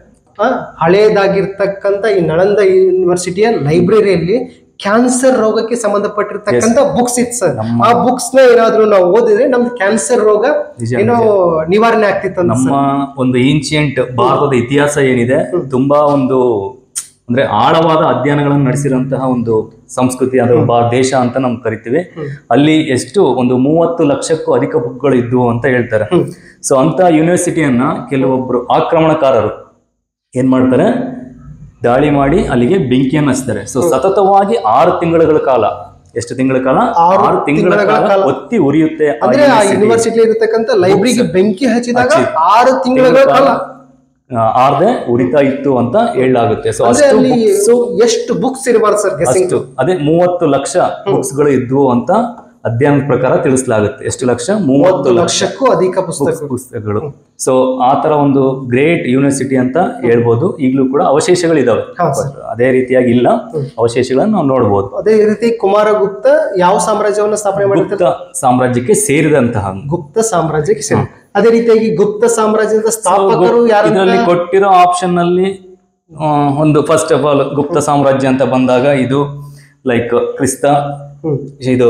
ಹಳೇದಾಗಿರ್ತಕ್ಕಂಥ ಈ ನಳಂದ ಯೂನಿವರ್ಸಿಟಿಯ ಲೈಬ್ರರಿಯಲ್ಲಿ ಕ್ಯಾನ್ಸರ್ ರೋಗಕ್ಕೆ ಸಂಬಂಧಪಟ್ಟಿರ್ತಕ್ಕಂಥ ಬುಕ್ಸ್ ಇತ್ತು ಸರ್ ಆ ಬುಕ್ಸ್ ನ ಏನಾದ್ರೂ ನಾವು ಓದಿದ್ರೆ ನಮ್ದು ಕ್ಯಾನ್ಸರ್ ರೋಗ ನಿಜ, ಏನೋ ನಿವಾರಣೆ ಆಗ್ತಿತ್ತು ಅಂತ ನಮ್ಮ ಒಂದು ಏನ್ಷಿಯಂಟ್ ಭಾರತದ ಇತಿಹಾಸ ಏನಿದೆ ತುಂಬಾ ಒಂದು ಅಂದ್ರೆ ಆಳವಾದ ಅಧ್ಯಯನಗಳನ್ನು ನಡೆಸಿರುವಂತಹ ಒಂದು ಸಂಸ್ಕೃತಿ ಅಥವಾ ಬಾ ದೇಶ ಅಂತ ನಾವು ಕರಿತೀವಿ ಅಲ್ಲಿ ಎಷ್ಟು ಒಂದು ಮೂವತ್ತು ಲಕ್ಷಕ್ಕೂ ಅಧಿಕ ಬುಕ್ಗಳು ಇದ್ವು ಅಂತ ಹೇಳ್ತಾರೆ ಸೊ ಅಂತ ಯೂನಿವರ್ಸಿಟಿಯನ್ನ ಕೆಲವೊಬ್ರು ಆಕ್ರಮಣಕಾರರು ಏನ್ ಮಾಡ್ತಾರೆ ದಾಳಿ ಮಾಡಿ ಅಲ್ಲಿಗೆ ಬೆಂಕಿಯನ್ನು ಹಚ್ತಾರೆ ಸೊ ಸತತವಾಗಿ ಆರು ತಿಂಗಳ ಕಾಲ ಎಷ್ಟು ತಿಂಗಳ ಕಾಲ ಆರು ಆರು ತಿಂಗಳ ತಿಂಗಳ ಕಾಲ ಕಾಲ. ಒತ್ತಿ ಉರಿಯುತ್ತೆ ಆ ಅಂದ್ರೆ ಆ university. ಯೂನಿವರ್ಸಿಟಿ ಇರತಕ್ಕಂಥ ಲೈಬ್ರರಿಗೆ ಬೆಂಕಿ ಹಚ್ಚಿದಾಗ ಆರು ತಿಂಗಳ ಕಾಲ ಆ, ಆರ್ದೆ ಉರಿತಾ ಇತ್ತು ಅಂತ ಹೇಳಲಾಗುತ್ತೆ ಸೊ ಅಂದ್ರೆ ಅಷ್ಟು ಅಲ್ಲಿ books ಎಷ್ಟು ಬುಕ್ಸ್ ಇರಬಾರ್ದು ಸರ್ ಗೆಸ್ಸಿಂಗ್ ಅಷ್ಟು ಅದೇ ಮೂವತ್ತು ಲಕ್ಷ ಬುಕ್ಸ್ ಗಳು ಇದ್ವು ಅಂತ ಅಧ್ಯಯನದ ಪ್ರಕಾರ ತಿಳಿಸಲಾಗುತ್ತೆ ಎಷ್ಟು ಲಕ್ಷ ಮೂವತ್ತು ಲಕ್ಷ ಲಕ್ಷಕ್ಕೂ ಅಧಿಕ ಪುಸ್ತಕ ಪುಸ್ತಕಗಳು ಸೊ ಆ ತರ ಒಂದು ಗ್ರೇಟ್ ಯೂನಿವರ್ಸಿಟಿ ಅಂತ ಹೇಳ್ಬೋದು ಈಗಲೂ ಕೂಡ ಅವಶೇಷಗಳಿದಾವೆ ಹಾ, ಸರ್. But ಅದೇ ರೀತಿಯಾಗಿ ಇಲ್ಲ ಅವಶೇಷಗಳನ್ನು ನಾವು ನೋಡ್ಬೋದು ಅದೇ ರೀತಿ ಕುಮಾರಗುಪ್ತ ಯಾವ ಸಾಮ್ರಾಜ್ಯವನ್ನ ಸ್ಥಾಪನೆ ಮಾಡಿರ್ತಾರೆ ಗುಪ್ತ ಸಾಮ್ರಾಜ್ಯಕ್ಕೆ ಸೇರಿದಂತಹ ಗುಪ್ತ ಸಾಮ್ರಾಜ್ಯಕ್ಕೆ ಸೇರಿ ಅದೇ ರೀತಿಯಾಗಿ ಗುಪ್ತ ಸಾಮ್ರಾಜ್ಯದ ಸ್ಥಾಪಕರು ಯಾರು ಇದರಲ್ಲಿ ಕೊಟ್ಟಿರೋ ಆಪ್ಷನ್ ನಲ್ಲಿ ಆ, ಒಂದು ಫಸ್ಟ್ ಆಫ್ ಆಲ್ ಗುಪ್ತ ಸಾಮ್ರಾಜ್ಯ ಅಂತ ಬಂದಾಗ ಇದು ಲೈಕ್ ಕ್ರಿಸ್ತ ಹ್ಮ್. ಇದು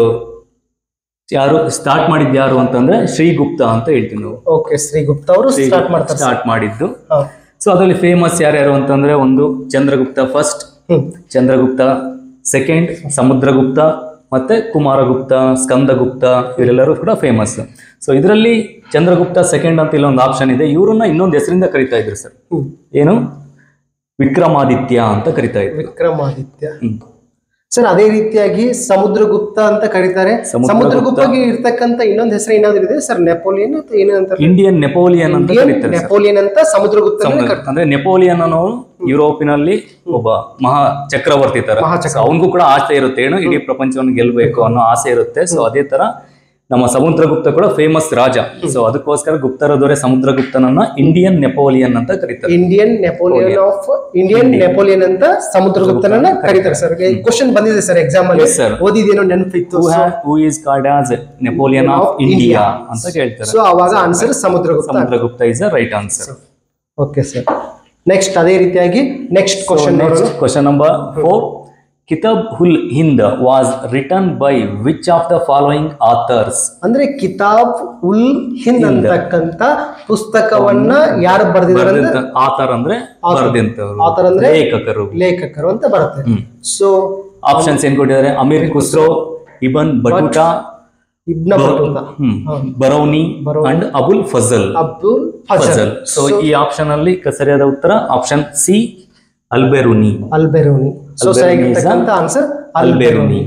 ಯಾರು ಸ್ಟಾರ್ಟ್ ಮಾಡಿದ್ ಯಾರು ಅಂತಂದ್ರೆ ಶ್ರೀಗುಪ್ತ ಅಂತ ಹೇಳ್ತೀವಿ ನಾವು ಓಕೆ ಶ್ರೀ ಗುಪ್ತ ಅವರು ಸ್ಟಾರ್ಟ್ ಮಾಡ್ತಾರೆ ಸ್ಟಾರ್ಟ್ ಮಾಡಿದ್ದು ಹಾ. ಸೊ ಅದರಲ್ಲಿ ಫೇಮಸ್ ಯಾರ್ಯಾರು ಅಂತಂದ್ರೆ ಒಂದು Chandragupta first hmm Chandragupta second Samudragupta ಮತ್ತೆ ಕುಮಾರಗುಪ್ತ ಸ್ಕಂದಗುಪ್ತ ಇವರೆಲ್ಲರೂ ಕೂಡ ಫೇಮಸ್ ಸೊ ಇದರಲ್ಲಿ ಚಂದ್ರಗುಪ್ತ ಸೆಕೆಂಡ್ ಅಂತ ಇಲ್ಲೊಂದು ಆಪ್ಷನ್ ಇದೆ ಇವ್ರನ್ನ ಇನ್ನೊಂದು ಹೆಸರಿಂದ ಕರಿತಾ ಇದ್ರು ಸರ್ ಹ್ಮ್. ಏನು ವಿಕ್ರಮಾದಿತ್ಯ ಅಂತ ಕರಿತಾ ಇದ್ರು ವಿಕ್ರಮಾದಿತ್ಯ ಹ್ಮ್. ಸರ್ ಅದೇ ರೀತಿಯಾಗಿ ಸಮುದ್ರಗುಪ್ತ ಅಂತ ಕರೀತಾರೆ ಸಮುದ್ರಗುಪ್ತ. ಸಮುದ್ರಗುಪ್ತಗೆ ಇರ್ತಕ್ಕಂತ ಇನ್ನೊಂದು ಹೆಸರು ಏನಾದ್ರು ಇದೆ ಸರ್ ನೆಪೋಲಿಯನ್ ಅಥವಾ ಏನು ಅಂತಾರೆ ಇಂಡಿಯನ್ ನೆಪೋಲಿಯನ್ ಅಂತ ಇಂಡಿಯನ್ ಕರೀತಾರೆ ಸರ್. ನೆಪೋಲಿಯನ್ ಅಂತ ಸಮುದ್ರಗುಪ್ತ ಸಮುದ್ರ- ಅಂದ್ರೆ ನೆಪೋಲಿಯನ್ ಅನ್ನೋನು ಯುರೋಪಿನಲ್ಲಿ ಒಬ್ಬ ಮಹಾ ಚಕ್ರವರ್ತಿ ತರ ಮಹಾ ಚಕ್ರವರ್ತಿ. ಅವನಿಗೂ ಕೂಡ ಆಸೆ ಇರುತ್ತೆ ಏನು ಇಡೀ ಪ್ರಪಂಚವನ್ನು ಗೆಲ್ಲಬೇಕು ಅನ್ನೋ ಆಸೆ ಇರುತ್ತೆ ಸೊ ಅದೇ ತರ ನಮ್ಮ ಸಮುದ್ರಗುಪ್ತ ಕೂಡ ಫೇಮಸ್ ರಾಜ ಸೊ ಅದಕ್ಕೋಸ್ಕರ ಗುಪ್ತರ ದೊರೆ ಸಮುದ್ರಗುಪ್ತನನ್ನ ಇಂಡಿಯನ್ ನೆಪೋಲಿಯನ್ ಅಂತ ಕರೀತಾರೆ Indian Napoleon of Indian Napoleon ಅಂತ ಸಮುದ್ರಗುಪ್ತನನ್ನ ಕರೀತಾರೆ ಸರ್ ಕ್ವಶನ್ ಬಂದಿದೆ ಸರ್ ಎಕ್ಸಾಮ್ ಅಲ್ಲಿ Yes, sir. ಓದಿದೇನೋ ನೆನಪಿತ್ತು who is called as Napoleon of India ಅಂತ ಕೇಳ್ತಾರೆ ಸೊ ಅವಾಗ answer Samudragupta Samudragupta is a right answer okay sir next ಅದೇ ರೀತಿಯಾಗಿ next question next question number four Kitab ul Hind was written by which of the following authors ಅಂದ್ರೆ ಕಿತಾಬ್ ಉಲ್ ಹಿಂದ್ ಅಂತಕ್ಕಂತ ಪುಸ್ತಕವನ್ನ ಯಾರು ಬರೆದಿದ್ದಾರೆ ಅಂದ್ರೆ ಆಥರ್ ಅಂದ್ರೆ ಬರ್ದಿಂತವ್ರು ಆಥರ್ ಅಂದ್ರೆ ಲೇಖಕರು ಲೇಖಕರು ಅಂತ ಬರುತ್ತೆ ಹ್ಮ್. ಸೊ ಆಪ್ಷನ್ಸ್ ಏನ್ ಕೊಟ್ಟಿದ್ದಾರೆ Amir Khusro Ibn Battuta Ibn Battuta hmm Beruni and Abul Fazal Abdul Fazal Fazal so ಈ ಆಪ್ಷನ್ ಅಲ್ಲಿ ಕ- ಸರಿಯಾದ ಉತ್ತರ option C Alberuni Alberuni so ಸರಿಯಾಗಿರ್ತಕ್ಕಂತ ಆನ್ಸರ್ ಅಲ್ಬೆರುನಿ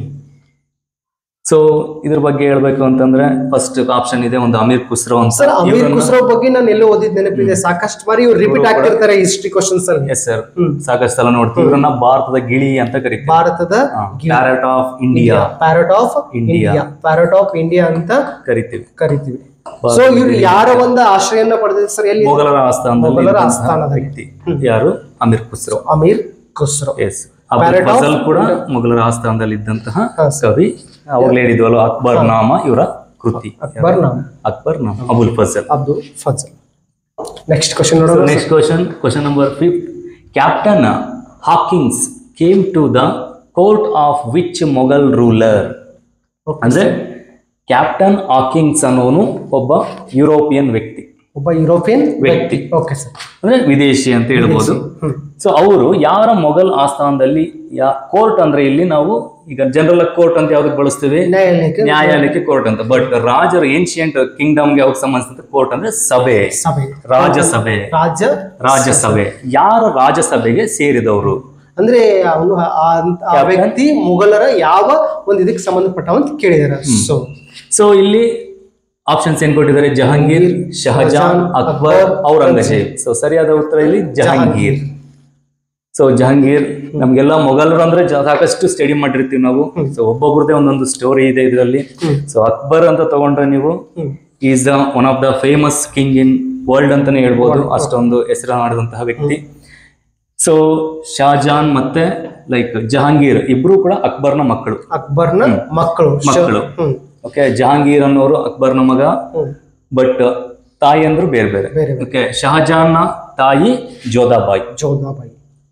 ಸೊ ಇದ್ರ ಬಗ್ಗೆ ಹೇಳ್ಬೇಕು ಅಂತಂದ್ರೆ ಫಸ್ಟ್ ಆಪ್ಷನ್ ಇದೆ ಒಂದು ಅಮೀರ್ ಖುಸ್ರೋ ಅಂತ ಸರ್ ಅಮೀರ್ ಖುಸ್ರೋ ಬಗ್ಗೆ ನಾನು ಎಲ್ಲೋ ಓದಿದ್ ನೆನಪಿದೆ ಸಾಕಷ್ಟು ಬಾರಿ ಇವ್ರು ರಿಪೀಟ್ ಆಗ್ತಿರ್ತಾರೆ ಹಿಸ್ಟ್ರಿ ಕ್ವಶನ್ಸ್ ಅಲ್ಲಿ ಎಸ್ ಸರ್ ಸಾಕಷ್ಟು ಸಲ ನೋಡ್ತೀವಿ ಇವ್ರನ್ನ ಭಾರತದ ಗಿಳಿ ಅಂತ ಕರಿತೀವಿ ಭಾರತದ parrot of India parrot of India parrot of India ಅಂತ ಕರಿತೀವಿ ಕರಿತೀವಿ ಸೊ ಇವ್ರು ಯಾರ ಒಂದು ಆಶ್ರಯನ ಪಡೆದಿದ್ರು ಸರ್ ಎಲ್ಲಿ ಮೊಘಲರ ಆಸ್ಥಾನದಲ್ಲಿ ಮೊಘಲರ ಇದ್ದಂತಹ ಆಸ್ಥಾನದಲ್ಲಿ. ವ್ಯಕ್ತಿ ಯಾರು ಅಮೀರ್ ಖುಸ್ರೋ ಅಮೀರ್ ಖುಸ್ರೋ ಎಸ್ ಅಬುಲ್ ಫಜಲ್ ಕೂಡ ಮೊಘಲರ ಆಸ್ಥಾನದಲ್ಲಿ ಇದ್ದಂತಹ ಹಾ, ಕವಿ ಅವಾಗಲೇ ಹೇಳಿದ್ವಲ್ಲ ಅಕ್ಬರ್ ನಾಮ ಇವರ ಕೃತಿ ಅಕ್ಬರ್ ನಾಮ್ ಅಕ್ಬರ್ ನಾಮ ಅಬುಲ್ ಫಜಲ್ ಅಬ್ದುಲ್ ಫಜಲ್ ನೆಕ್ಸ್ಟ್ ಕ್ವಶನ್ ನೋಡೋಣ next question question number fifth captain Hawkins came to the court of which Mughal ruler ಅಂದ್ರೆ ಕ್ಯಾಪ್ಟನ್ ಹಾಕಿಂಗ್ಸ್ ಅನ್ನೋನು ಒಬ್ಬ ಯುರೋಪಿಯನ್ ವ್ಯಕ್ತಿ ಒಬ್ಬ ಯುರೋಪಿಯನ್ ವ್ಯಕ್ತಿ ಓಕೆ ಸರ್ ಅಂದ್ರೆ ವಿದೇಶಿ ಅಂತ ಹೇಳ್ಬೋದು ಸೊ ಅವರು ಯಾರ ಮೊಘಲ್ ಆಸ್ಥಾನದಲ್ಲಿ ಯಾ ಕೋರ್ಟ್ ಅಂದ್ರೆ ಇಲ್ಲಿ ನಾವು ಈಗ ಜನರಲ್ ಕೋರ್ಟ್ ಅಂತ ಯಾವ್ದಕ್ಕೆ ಬಳಸ್ತೀವಿ ನ್ಯಾಯಾಲಯಕ್ಕೆ ನ್ಯಾಯಾಲಯಕ್ಕೆ ಕೋರ್ಟ್ ಅಂತ ಬಟ್ ರಾಜರ ಏನ್ಶಿಯಂಟ್ ಕಿಂಗ್ಡಮ್ಗೆ ಯಾವಾಗ ಸಂಬಂಧಿಸಿದ ಕೋರ್ಟ್ ಅಂದ್ರೆ ಸಭೆ ಸಭೆ ರಾಜಸಭೆ ರಾಜ್ಯ ರಾಜಸಭೆ ಯಾರ ರಾಜಸಭೆಗೆ ಸೇರಿದವರು ಅಂದ್ರೆ ಅವನು ಆ- ಆ ವ್ಯಕ್ತಿ ಮುಘಲರ ಯಾವ ಒಂದು ಇದಕ್ಕೆ ಸಂಬಂಧಪಟ್ಟ ಅಂತ ಕೇಳಿದಾರೆ ಸೊ ಸೊ ಇಲ್ಲಿ ಆಪ್ಷನ್ಸ್ ಏನ್ ಕೊಟ್ಟಿದ್ದಾರೆ ಜಹಾಂಗೀರ್ ಶಹಜಾನ್ ಅಕ್ಬರ್ ಔರಂಗಜೇಬ್ ಸೊ ಸರಿಯಾದ ಉತ್ತರ ಇಲ್ಲಿ ಜಹಾಂಗೀರ್ ಸೊ ಜಹಾಂಗೀರ್ ನಮ್ಗೆಲ್ಲ ಮೊಘಲರು ಅಂದ್ರೆ ಜ- ಸಾಕಷ್ಟು ಸ್ಟಡಿ ಮಾಡಿರ್ತೀವಿ ನಾವು ಸೊ ಒಬ್ಬೊಬ್ರದೇ ಒಂದೊಂದು ಸ್ಟೋರಿ ಇದೆ ಇದರಲ್ಲಿ ಸೊ ಅಕ್ಬರ್ ಅಂತ ತಗೊಂಡ್ರೆ ನೀವು is the one of the famous king in world ಅಂತಾನೆ ಹೇಳ್ಬೋದು ಅಷ್ಟೊಂದು ಹೆಸರು ಮಾಡಿದಂತಹ ವ್ಯಕ್ತಿ ಸೊ ಶಾಜಾನ್ ಮತ್ತೆ ಲೈಕ್ ಜಹಾಂಗೀರ್ ಇಬ್ರು ಕೂಡ ಅಕ್ಬರ್ನ ಮಕ್ಕಳು ಅಕ್ಬರ್ನ ಮಕ್ಕಳು ಶ- ಮಕ್ಕಳು ಹ್ಮ್ ಓಕೆ ಜಹಾಂಗೀರ್ ಅನ್ನೋರು ಅಕ್ಬರ್ನ ಮಗ ಹ್ಮ್ ಬಟ್ ತಾಯಿ ಅಂದ್ರು ಬೇರೆ ಬೇರೆ ಬೇರೆ ಬೇರೆ ಓಕೆ ಶಹಜಾನ್ನ ತಾಯಿ ಜೋಧಾಬಾಯಿ ಜೋಧಾಬಾಯಿ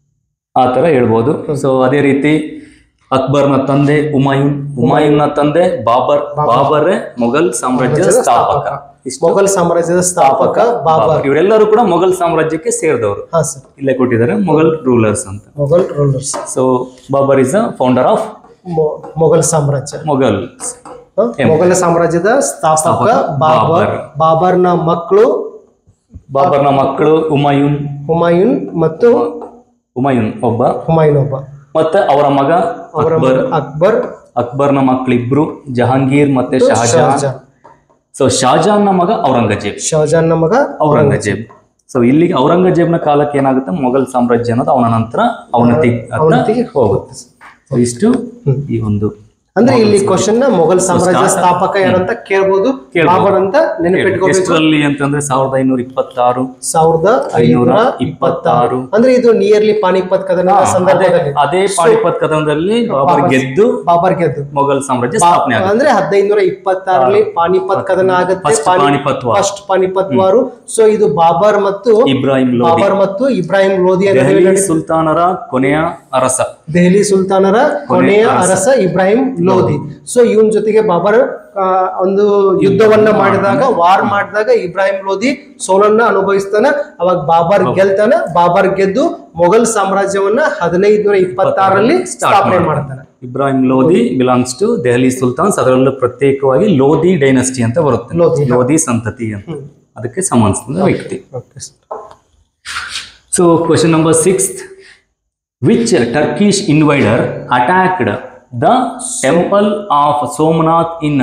ಆ ತರ ಹೇಳ್ಬೋದು ಸೊ ಅದೇ ರೀತಿ ಅಕ್ಬರ್ನ ತಂದೆ ಹುಮಾಯೂನ್ ಹುಮಾಯೂನ್ನ ತಂದೆ ಬಾಬರ್ ಬಾಬರೇ ಮೊಘಲ್ ಸಾಮ್ರಾಜ್ಯದ ಸ್ಥಾಪಕ ಇಷ್ಟು ಮೊಘಲ್ ಸಾಮ್ರಾಜ್ಯದ ಸ್ಥಾಪಕ ಬಾಬರ್ ಇವರೆಲ್ಲರೂ ಕೂಡ ಮೊಘಲ್ ಸಾಮ್ರಾಜ್ಯಕ್ಕೆ ಸೇರಿದವರು ಹಾ ಸರ್ ಇಲ್ಲೇ ಕೊಟ್ಟಿದ್ದಾರೆ ಮೊಘಲ್ ರೂಲರ್ಸ್ ಅಂತ Mughal rulers so Babur is a founder of Mughal ಸಾಮ್ರಾಜ್ಯ ಮೊಘಲ್ ಹ? ಮೊಘಲ ಸಾಮ್ರಾಜ್ಯದ ಸ್ಥಾಪಕ ಬಾಬರ್ ಬಾಬರ್ನ ಮಕ್ಕಳು ಬಾಬರ್ನ ಮಕ್ಕಳು ಹುಮಾಯೂನ್ ಹುಮಾಯೂನ್ ಮತ್ತು ಹುಮಾಯೂನ್ ಒಬ್ಬ ಹುಮಾಯೂನ್ ಒಬ್ಬ ಮತ್ತೆ ಅವರ ಮಗ ಅವರ ಅಕ್ಬರ್ ಮಗ ಅಕ್ಬರ್ ಅಕ್ಬರ್ನ ಮಕ್ಕಳಿಬ್ರು ಜಹಾಂಗೀರ್ ಮತ್ತೆ ಶಹಜಾನ್ ಶಹಜಾನ್ ಸೊ ಶಹಜಾನ್ನ ಮಗ ಔರಂಗಜೇಬ್ ಶಹಜಾನ್ನ ಮಗ ಔರಂಗಜೇಬ್ ಸೊ ಇಲ್ಲಿಗೆ ಔರಂಗಜೇಬ್ನ ಕಾಲಕ್ಕೆ ಏನಾಗುತ್ತೆ ಮೊಘಲ್ ಸಾಮ್ರಾಜ್ಯ ಅನ್ನೋದು ಅವನ ನಂತರ ಅವನತಿ ಅವನತಿಗೆ ಹೋಗುತ್ತೆ ಸೊ ಇಷ್ಟು ಈ ಒಂದು ಅಂದ್ರೆ ಇಲ್ಲಿ ಕ್ವಶನ್ ನ ಮೊಘಲ್ ಸಾಮ್ರಾಜ್ಯ ಸ್ಥಾಪಕ ಯಾರಂತ ಕೇಳ್ಬೋದು ಬಾಬರ್ ಅಂತ ನೆನಪಿಟ್ಕೋಬೇಕು ಎಷ್ಟರಲ್ಲಿ ಅಂತಂದ್ರೆ ಸಾವಿರದ ಐನೂರ ಇಪ್ಪತ್ತಾರು ಸಾವಿರದ ಐನೂರ ಇಪ್ಪತ್ತಾರು ಅಂದ್ರೆ ಇದು ನಿಯರ್ಲಿ ಪಾನಿಪತ್ ಕದನ ಸಂದರ್ಭದಲ್ಲಿ ಅದೇ ಪಾಣಿಪತ್ ಕದನದಲ್ಲಿ ಬಾಬರ್ ಗೆದ್ದು ಬಾಬರ್ ಗೆದ್ದು ಮೊಘಲ್ ಸಾಮ್ರಾಜ್ಯ ಸ್ಥಾಪನೆ ಆಗುತ್ತೆ ಅಂದ್ರೆ ಹದಿನೈದುನೂರ ಇಪ್ಪತ್ತಾರರಲ್ಲಿ ಪಾನಿಪತ್ ಕದನ ಆಗುತ್ತೆ first Panipat war first Panipat war so ಇದು ಬಾಬರ್ ಮತ್ತು ಇಬ್ರಾಹಿಂ ಲೋಧಿ ಬಾಬರ್ ಮತ್ತು ಇಬ್ರಾಹಿಂ ಲೋಧಿ ಅನ್ನೋ ದೆಹಲಿ ಸುಲ್ತಾನರ ಕೊನೆಯ ಅರಸ ದೆಹಲಿ ಸುಲ್ತಾನರ ಕೊನೆಯ ಅರಸ ಇಬ್ರಾಹಿಂ ಲೋಧಿ ಸೊ ಇವನ್ ಜೊತೆಗೆ ಬಾಬರ್ ಆ, ಒಂದು ಯುದ್ಧವನ್ನ ಮಾಡಿದಾಗ ವಾರ್ ಮಾಡಿದಾಗ ಇಬ್ರಾಹಿಂ ಲೋಧಿ ಸೋಲನ್ನ ಅನುಭವಿಸ್ತಾನ ಅವಾಗ ಬಾಬರ್ ಗೆಲ್ತಾನ ಬಾಬರ್ ಗೆದ್ದು ಮೊಘಲ್ ಸಾಮ್ರಾಜ್ಯವನ್ನ ಹದಿನೈದುನೂರ ಇಪ್ಪತ್ತಾರರಲ್ಲಿ ಸ್ಥಾಪನೆ ಮಾಡ್ತಾನೆ Ibrahim Lodi belongs to Delhi sultans ಅದರಲ್ಲೂ ಪ್ರತ್ಯೇಕವಾಗಿ ಲೋಧಿ ಡೈನಸ್ಟಿ ಅಂತ ಬರುತ್ತೆ ಲೋಧಿ. ಲೋಧಿ ಸಂತತಿ ಅಂತ ಅದಕ್ಕೆ ಸಂಬಂಧಿಸಿದ ವ್ಯಕ್ತಿ okay sir so question number sixth which Turkish invader attacked the temple of Somnath in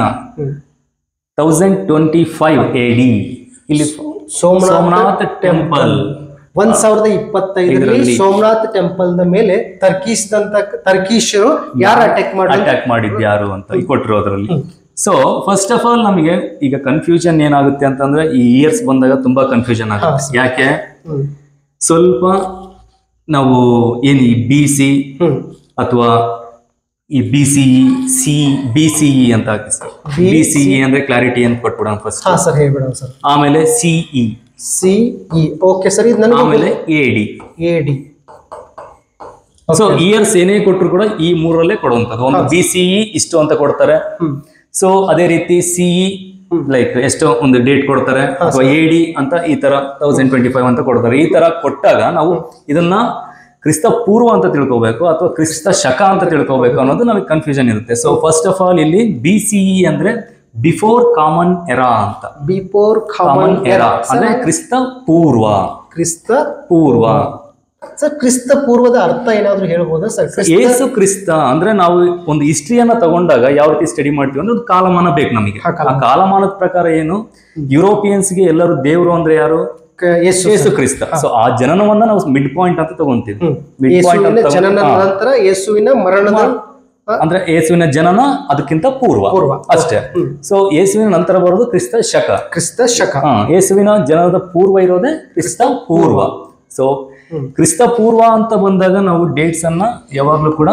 thousand twenty five A D ಇಲ್ಲಿ ಸೋಮನಾಥ್ ಸೋಮನಾಥ್ ಟೆಂಪಲ್ ಒಂದ್ ಸಾವಿರದ ಇಪ್ಪತ್ತೈದರಲ್ಲಿ ಸೋಮನಾಥ್ ಟೆಂಪಲ್ ದ ಮೇಲೆ ಟರ್ಕೀಸ್ ದಂತ ಟರ್ಕೀಶರು ಯಾರು ಅಟ್ಯಾಕ್ ಮಾಡಿದ್ರು ಅಟ್ಯಾಕ್ ಮಾಡಿದ್ದು ಯಾರು ಅಂತ ಈ ಕೊಟ್ಟಿರೋದ್ರಲ್ಲಿ ಸೊ ಫಸ್ಟ್ ಆಫ್ ಆಲ್ ನಮಗೆ ಈಗ ಕನ್ಫ್ಯೂಷನ್ ಏನಾಗುತ್ತೆ ಅಂತಂದ್ರೆ ಈ ಇಯರ್ಸ್ ಬಂದಾಗ ತುಂಬಾ ಕನ್ಫ್ಯೂಷನ್ ಆಗುತ್ತೆ ಯಾಕೆ ಹ್ಮ್ ಸ್ವಲ್ಪ ನಾವು ಏನು ಈ ಬಿ ಸಿ ಹ್ಮ್ ಅಥವಾ ಈ B C C B C E ಅಂತ ಹಾಕಿ ಸರ್ ಬಿ ಸಿ ಇ ಅಂದ್ರೆ ಕ್ಲಾರಿಟಿ ಅಂತ ಕೊಟ್ಬಿಡೋಣ ಫಸ್ಟ್ ಹಾ ಸರ್ ಹೇಳ್ಬಿಡೋಣ ಸರ್ ಆಮೇಲೆ CE C E okay sir ಇದು ನನಗೆ ಆಮೇಲೆ A D A D so years ಏನೇ ಕೊಟ್ಟರು ಕೂಡ ಈ ಮೂರಲ್ಲೇ ಕೊಡುವಂಥದ್ದು ಒಂದು ಬಿ ಸಿಇ ಇಷ್ಟು ಅಂತ ಕೊಡ್ತಾರೆ ಹ್ಮ್ ಸೊ ಅದೇ ರೀತಿ ಸಿಇ ಲೈಕ್ ಎಷ್ಟೋ ಒಂದು ಡೇಟ್ ಕೊಡ್ತಾರೆ ಅಥವಾ ಎ ಡಿ ಅಂತ ಈ ತರ ತೌಸಂಡ್ ಟ್ವೆಂಟಿ ಫೈವ್ ಅಂತ ಕೊಡ್ತಾರೆ ಈ ತರ ಕೊಟ್ಟಾಗ ನಾವು ಇದನ್ನ ಕ್ರಿಸ್ತ ಪೂರ್ವ ಅಂತ ತಿಳ್ಕೊಬೇಕು ಅಥವಾ ಕ್ರಿಸ್ತ ಶಕ ಅಂತ ತಿಳ್ಕೊಬೇಕು ಅನ್ನೋದು ನಮಗೆ ಕನ್ಫ್ಯೂಷನ್ ಇರುತ್ತೆ ಸೊ ಫಸ್ಟ್ ಆಫ್ ಆಲ್ ಇಲ್ಲಿ ಬಿ ಸಿಇ ಅಂದ್ರೆ ಬಿಫೋರ್ ಕಾಮನ್ ಎರಾ ಅಂತ ಬಿಫೋರ್ ಕಾಮನ್ ಕಾಮನ್ ಎರಾ ಅಂದ್ರೆ ಕ್ರಿಸ್ತ ಪೂರ್ವ ಕ್ರಿಸ್ತ ಪೂರ್ವ ಸರ್ ಕ್ರಿಸ್ತ ಪೂರ್ವದ ಅರ್ಥ ಏನಾದ್ರು ಹೇಳ್ಬೋದಾ ಸರ್ ಕ್ರಿಸ್ತ ಏಸು ಕ್ರಿಸ್ತ ಅಂದ್ರೆ ನಾವು ಒಂದು ಹಿಸ್ಟ್ರಿಯನ್ನ ತಗೊಂಡಾಗ ಯಾವ ರೀತಿ ಸ್ಟಡಿ ಮಾಡ್ತೀವಿ ಅಂದ್ರೆ ಒಂದು ಕಾಲಮಾನ ಬೇಕು ನಮಗೆ ಹಾ, ಆ ಕಾಲಮಾನದ ಪ್ರಕಾರ ಏನು ಯುರೋಪಿಯನ್ಸ್ಗೆ ಎಲ್ಲರೂ ದೇವರು ಅಂದ್ರೆ ಯಾರು ಕ- ಯೇಸು ಯೇಸು ಕ್ರಿಸ್ತ ಸೊ ಆ ಜನನವನ್ನ ನಾವು ಮಿಡ್ ಪಾಯಿಂಟ್ ಅಂತ ತಗೊಂತೀವಿ ಮಿಡ್ ಪಾಯಿಂಟ್ ಯೇಸುವಿನ ಅಂತ ಜನನ ತಗೊಂಡು- ಹಾ. ನಂತರ ಯೇಸುವಿನ ಮರಣದ ಅಂದ್ರೆ ಯೇಸುವಿನ ಜನನ ಅದಕ್ಕಿಂತ ಪೂರ್ವ ಪೂರ್ವ. ಅಷ್ಟೇ ಸೊ ಯೇಸುವಿನ ನಂತರ ಬರೋದು ಕ್ರಿಸ್ತ ಶಕ ಕ್ರಿಸ್ತ ಶಕ ಹಾ ಯೇಸುವಿನ ಜನನದ ಪೂರ್ವ ಇರೋದೇ ಕ್ರಿಸ್ತ ಪೂರ್ವ ಸೊ ಕ್ರಿಸ್ತ ಪೂರ್ವ ಅಂತ ಬಂದಾಗ ನಾವು ಡೇಟ್ಸ್ ಅನ್ನ ಯಾವಾಗ್ಲೂ ಕೂಡ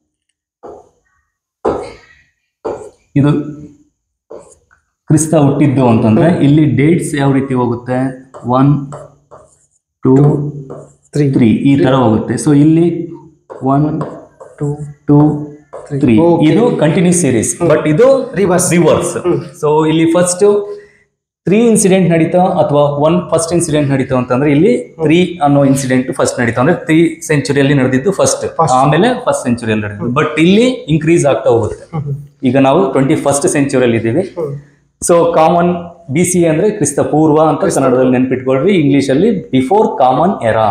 ಇದು ಕ್ರಿಸ್ತ ಹುಟ್ಟಿದ್ದು ಅಂತಂದ್ರೆ ಇಲ್ಲಿ ಡೇಟ್ಸ್ ಯಾವ ರೀತಿ ಹೋಗುತ್ತೆ ಒನ್ ಟೂ ತ್ರೀ ತ್ರೀ ಈ ತರ ಹೋಗುತ್ತೆ ಸೊ ಇಲ್ಲಿ ಒನ್ ಟೂ ಟೂ ತ್ರೀ ಇದು ಕಂಟಿನ್ಯೂಸ್ ಸೀರೀಸ್ ಬಟ್ ಇದು ರಿವರ್ಸ್ ರಿವರ್ಸ್ ಸೊ ಇಲ್ಲಿ ಫಸ್ಟ್ ತ್ರೀ ಇನ್ಸಿಡೆಂಟ್ ನಡೀತಾ ಅಥವಾ ಒನ್ ಫಸ್ಟ್ ಇನ್ಸಿಡೆಂಟ್ ನಡೀತಾ ಅಂತಂದ್ರೆ ಇಲ್ಲಿ ತ್ರೀ ಅನ್ನೋ ಇನ್ಸಿಡೆಂಟ್ ಫಸ್ಟ್ ನಡೀತಾ ಅಂದ್ರೆ ತ್ರೀ ಸೆಂಚುರಿಯಲ್ಲಿ ನಡೆದಿದ್ದು ಫಸ್ಟ್ ಆಮೇಲೆ ಫಸ್ಟ್ ಸೆಂಚುರಿಯಲ್ಲಿ ನಡೆದಿದ್ದು ಬಟ್ ಇಲ್ಲಿ ಇನ್ಕ್ರೀಸ್ ಆಗ್ತಾ ಹೋಗುತ್ತೆ ಈಗ ನಾವು ಟ್ವೆಂಟಿ ಫಸ್ಟ್ ಸೆಂಚುರಿಯಲ್ಲಿ ಇದ್ದೀವಿ ಸೊ ಕಾಮನ್ ಬಿ ಸಿ ಅಂದ್ರೆ ಕ್ರಿಸ್ತ ಪೂರ್ವ ಅಂತ ಕನ್ನಡದಲ್ಲಿ ನೆನ್ಪಿಟ್ಕೊಳ್ರಿ ಇಂಗ್ಲಿಷ್ ಅಲ್ಲಿ ಬಿಫೋರ್ ಕಾಮನ್ ಎರಾ